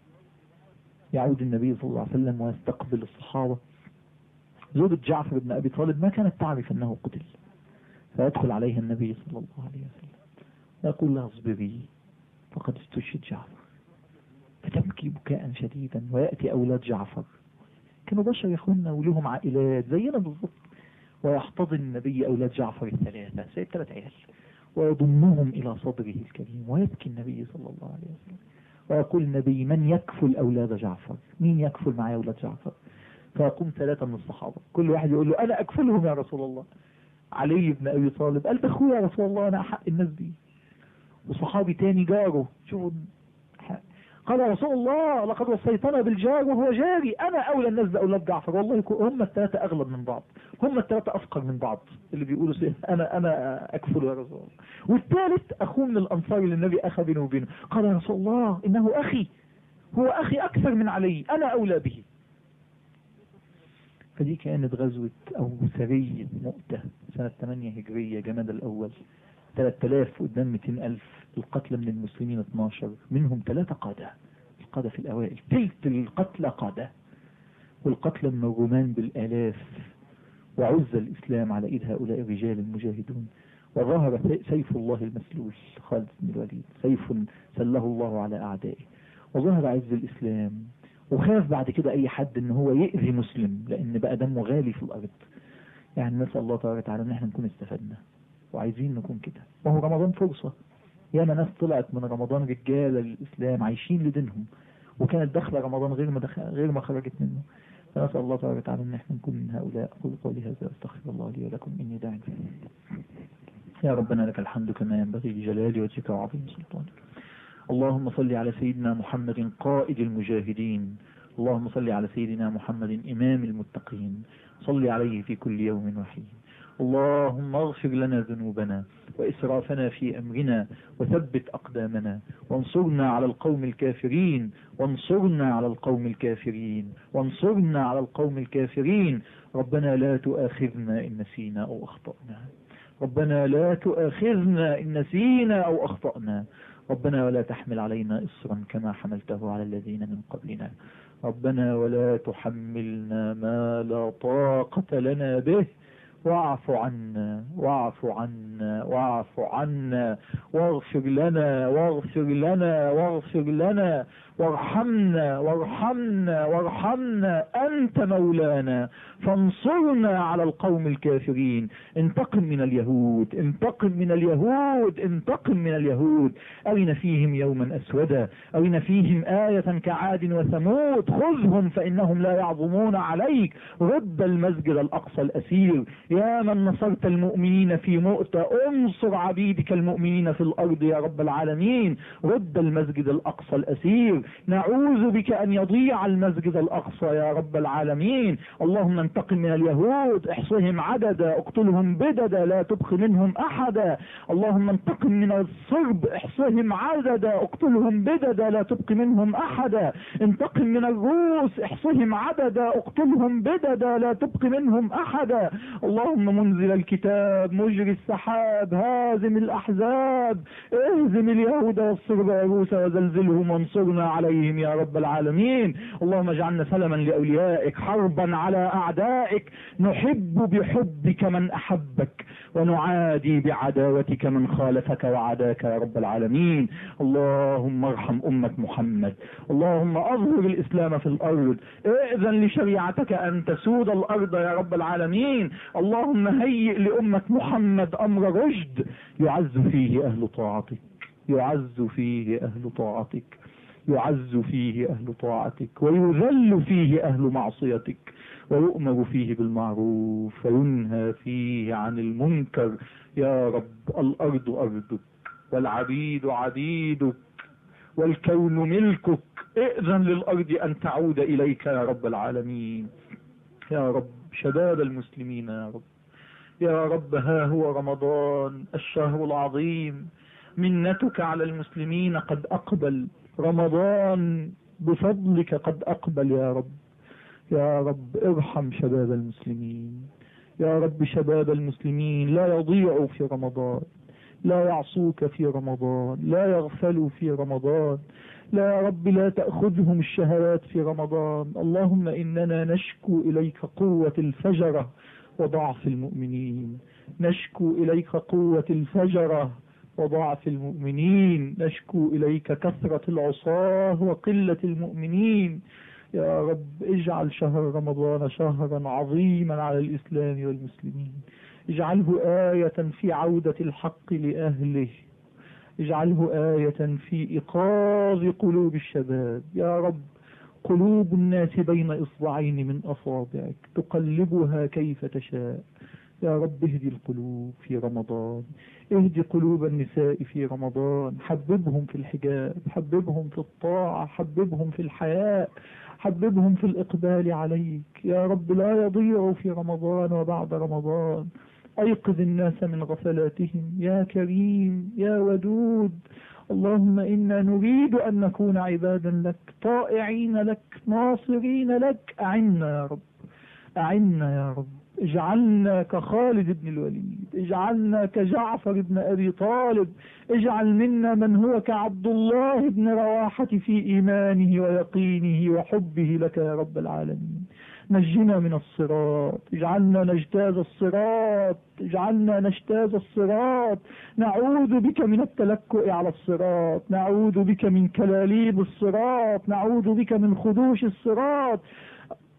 يعود النبي صلى الله عليه وسلم ويستقبل الصحابة زوجة جعفر بن أبي طالب ما كانت تعرف أنه قتل فيدخل عليها النبي صلى الله عليه وسلم ويقول لها اصبري فقد استشهد جعفر فتبكي بكاء شديدا ويأتي أولاد جعفر كانوا بشر يا اخوانا ولهم عائلات زينا بالضبط ويحتضن النبي أولاد جعفر الثلاثة سيد ثلاث عيال ويضمهم إلى صدره الكريم ويبكي النبي صلى الله عليه وسلم ويقول النبي من يكفل أولاد جعفر مين يكفل معي أولاد جعفر فيقوم ثلاثة من الصحابة كل واحد يقول له أنا أكفلهم يا رسول الله علي بن أبي طالب قال ده أخويا يا رسول الله أنا أحق الناس دي وصحابي تاني جاره شوفوا قال يا رسول الله لقد وصيتنا بالجار وهو جاري انا اولى الناس باولاد جعفر والله هم الثلاثه اغلب من بعض هم الثلاثه افقر من بعض اللي بيقولوا سيه انا انا اكفل يا رسول الله والثالث اخوه من الانصار اللي النبي اخى بينه وبينه قال يا رسول الله انه اخي هو اخي اكثر من علي انا اولى به فدي كانت غزوة او سرية مؤتة سنة 8 هجرية جماد الاول 3000 قدام 200000 القتلى من المسلمين 12 منهم ثلاثة قادة القادة في الأوائل تلت القتلى قادة والقتلى من الرومان بالآلاف وعز الإسلام على إيد هؤلاء الرجال المجاهدون وظهر سيف الله المسلول خالد بن الوليد سيف سله الله على أعدائه وظهر عز الإسلام وخاف بعد كده أي حد إن هو يأذي مسلم لأن بقى دمه غالي في الأرض يعني نسأل الله تبارك وتعالى إن احنا نكون استفدنا وعايزين نكون كده وهو رمضان فرصة ياما ناس طلعت من رمضان رجالة للإسلام عايشين لدينهم وكانت داخلة رمضان غير ما دخل غير ما خرجت منه فنسأل الله تبارك وتعالى ان احنا نكون من هؤلاء أقول قولي هذا أستغفر الله لي ولكم إني داع يا ربنا لك الحمد كما ينبغي لجلال وجهك وعظيم سلطانك اللهم صل على سيدنا محمد قائد المجاهدين اللهم صل على سيدنا محمد إمام المتقين صل عليه في كل يوم وحين اللهم اغفر لنا ذنوبنا وإسرافنا في أمرنا وثبت أقدامنا وانصرنا على القوم الكافرين وانصرنا على القوم الكافرين وانصرنا على القوم الكافرين ربنا لا تؤاخذنا إن نسينا أو أخطأنا ربنا لا تؤاخذنا إن نسينا أو أخطأنا ربنا ولا تحمل علينا إصرا كما حملته على الذين من قبلنا ربنا ولا تحملنا ما لا طاقة لنا به واعف عنا واعف عنا واعف عنا واغفر لنا واغفر لنا واغفر لنا وارحمنا وارحمنا وارحمنا أنت مولانا فانصرنا على القوم الكافرين انتقم من اليهود انتقم من اليهود انتقم من اليهود أرنا فيهم يوما أسودا أرنا فيهم آية كعاد وثمود خذهم فإنهم لا يعظمون عليك رد المسجد الأقصى الأسير يا من نصرت المؤمنين في مؤتة انصر عبيدك المؤمنين في الأرض يا رب العالمين رد المسجد الأقصى الأسير نعوذ بك أن يضيع المسجد الأقصى يا رب العالمين اللهم انتقم من اليهود احصهم عددا اقتلهم بددا لا تبخ منهم أحدا اللهم انتقم من الصرب احصهم عددا اقتلهم بددا لا تبق منهم أحدا انتقم من الروس احصهم عددا اقتلهم بددا لا تبق منهم أحدا اللهم منزل الكتاب مجري السحاب هازم الأحزاب اهزم اليهود والصرباروس وزلزلهم وانصرنا عليهم يا رب العالمين اللهم اجعلنا سلما لأوليائك حربا على أعدائك نحب بحبك من أحبك ونعادي بعداوتك من خالفك وعداك يا رب العالمين اللهم ارحم أمة محمد اللهم أظهر الإسلام في الأرض ائذن لشريعتك أن تسود الأرض يا رب العالمين اللهم هيئ لأمة محمد أمر رشد يعز فيه أهل طاعتك يعز فيه أهل طاعتك يعز فيه أهل طاعتك ويذل فيه أهل معصيتك ويؤمر فيه بالمعروف وينهى فيه عن المنكر يا رب الأرض أرضك والعبيد عبيدك والكون ملكك ائذن للأرض أن تعود إليك يا رب العالمين يا رب شباب المسلمين يا رب يا رب ها هو رمضان الشهر العظيم منتك على المسلمين قد أقبل رمضان بفضلك قد أقبل يا رب يا رب ارحم شباب المسلمين يا رب شباب المسلمين لا يضيعوا في رمضان لا يعصوك في رمضان لا يغفلوا في رمضان لا يا رب لا تأخذهم الشهوات في رمضان اللهم إننا نشكو إليك قوة الفجرة وضعف المؤمنين نشكو إليك قوة الفجرة وضعف المؤمنين نشكو إليك كثرة العصاه وقلة المؤمنين يا رب اجعل شهر رمضان شهرا عظيما على الإسلام والمسلمين اجعله آية في عودة الحق لأهله اجعله آية في إيقاظ قلوب الشباب يا رب قلوب الناس بين إصبعين من أصابعك تقلبها كيف تشاء يا رب اهدي القلوب في رمضان اهدي قلوب النساء في رمضان حببهم في الحجاب حببهم في الطاعة حببهم في الحياء حببهم في الإقبال عليك يا رب لا يضيعوا في رمضان وبعد رمضان أيقظ الناس من غفلاتهم يا كريم يا ودود اللهم إنا نريد أن نكون عبادا لك طائعين لك ناصرين لك أعنا يا رب أعنا يا رب اجعلنا كخالد بن الوليد اجعلنا كجعفر بن أبي طالب اجعل منا من هو كعبد الله بن رواحة في إيمانه ويقينه وحبه لك يا رب العالمين نجنا من الصراط اجعلنا نجتاز الصراط اجعلنا نجتاز الصراط نعوذ بك من التلكؤ على الصراط نعوذ بك من كلاليب الصراط نعوذ بك من خدوش الصراط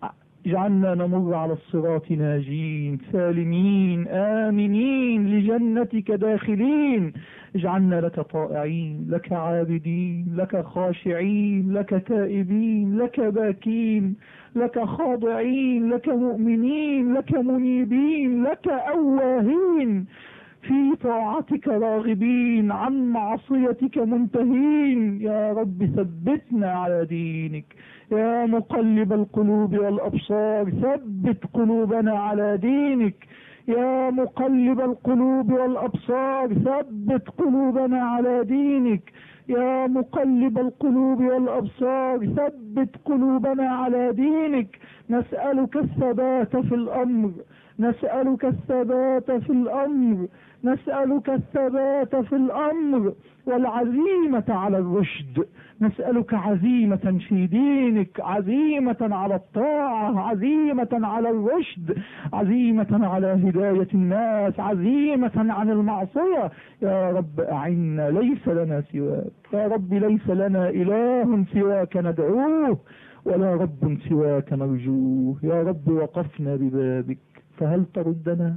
اجعلنا نمر على الصراط ناجين سالمين آمنين لجنتك داخلين اجعلنا لك طائعين لك عابدين لك خاشعين لك تائبين لك باكين لك خاضعين لك مؤمنين لك منيبين لك أواهين في طاعتك راغبين عن معصيتك منتهين يا رب ثبتنا على دينك يا مقلب القلوب والأبصار ثبت قلوبنا على دينك يا مقلب القلوب والأبصار ثبت قلوبنا على دينك يا مقلب القلوب والأبصار ثبت قلوبنا على دينك نسألك الثبات في الأمر نسألك الثبات في الأمر نسألك الثبات في الأمر والعزيمة على الرشد نسألك عزيمة في دينك عزيمة على الطاعة عزيمة على الرشد عزيمة على هداية الناس عزيمة عن المعصية يا رب أعنا ليس لنا سواك يا رب ليس لنا إله سواك ندعوه ولا رب سواك نرجوه يا رب وقفنا ببابك فهل تردنا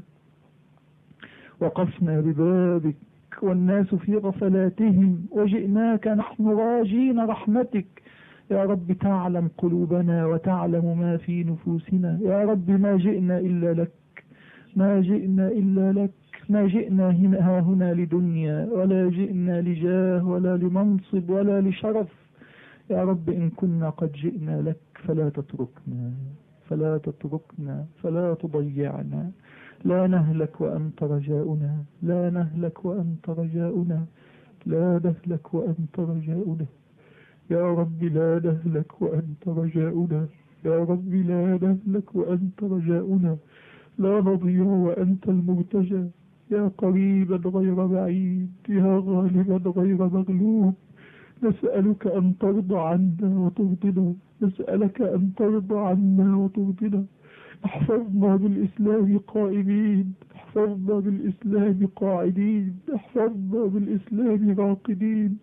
وقفنا ببابك والناس في غفلاتهم وجئناك نحن راجين رحمتك يا رب تعلم قلوبنا وتعلم ما في نفوسنا يا رب ما جئنا إلا لك ما جئنا إلا لك ما جئنا هنا ها هنا لدنيا ولا جئنا لجاه ولا لمنصب ولا لشرف يا رب إن كنا قد جئنا لك فلا تتركنا فلا تتركنا فلا تضيعنا لا نهلك وأنت رجاؤنا لا نهلك وأنت رجاؤنا لا نهلك وأنت رجاؤنا يا رب لا نهلك وأنت رجاؤنا يا رب لا نهلك وأنت رجاؤنا لا نضيع وأنت المرتجى يا قريبا غير بعيد يا غالبا غير مغلوب نسألك أن ترضى عنا وترضنا نسألك أن ترضى عنا وترضنا احفظنا بالإسلام قائمين احفظنا بالإسلام قاعدين احفظنا بالإسلام راقدين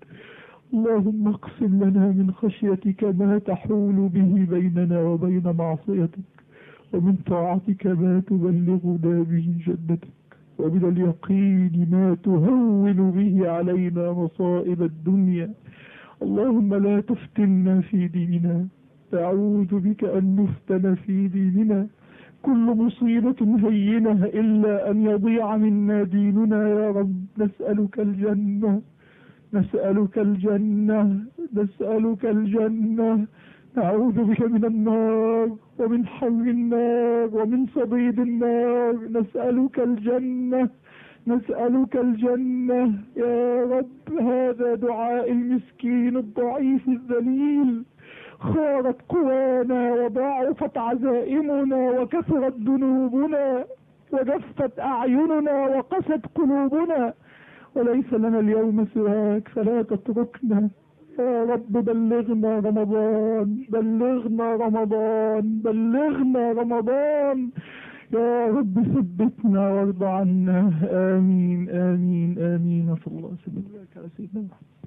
اللهم اقسم لنا من خشيتك ما تحول به بيننا وبين معصيتك ومن طاعتك ما تبلغنا به جنتك ومن اليقين ما تهون به علينا مصائب الدنيا اللهم لا تفتنا في ديننا أعوذ بك أن نفتن في ديننا كل مصيبة هينة إلا أن يضيع منا ديننا يا رب نسألك الجنة نسألك الجنة نسألك الجنة نعوذ بك من النار ومن حر النار ومن صديد النار نسألك الجنة نسألك الجنة يا رب هذا دعاء المسكين الضعيف الذليل خارت قوانا وضاعفت عزائمنا وكثرت ذنوبنا وجفت أعيننا وقست قلوبنا وليس لنا اليوم سواك فلا تتركنا يا رب بلغنا رمضان بلغنا رمضان بلغنا رمضان يا رب ثبتنا وارض عنا آمين آمين آمين صلى الله عليه وسلم على سيدنا محمد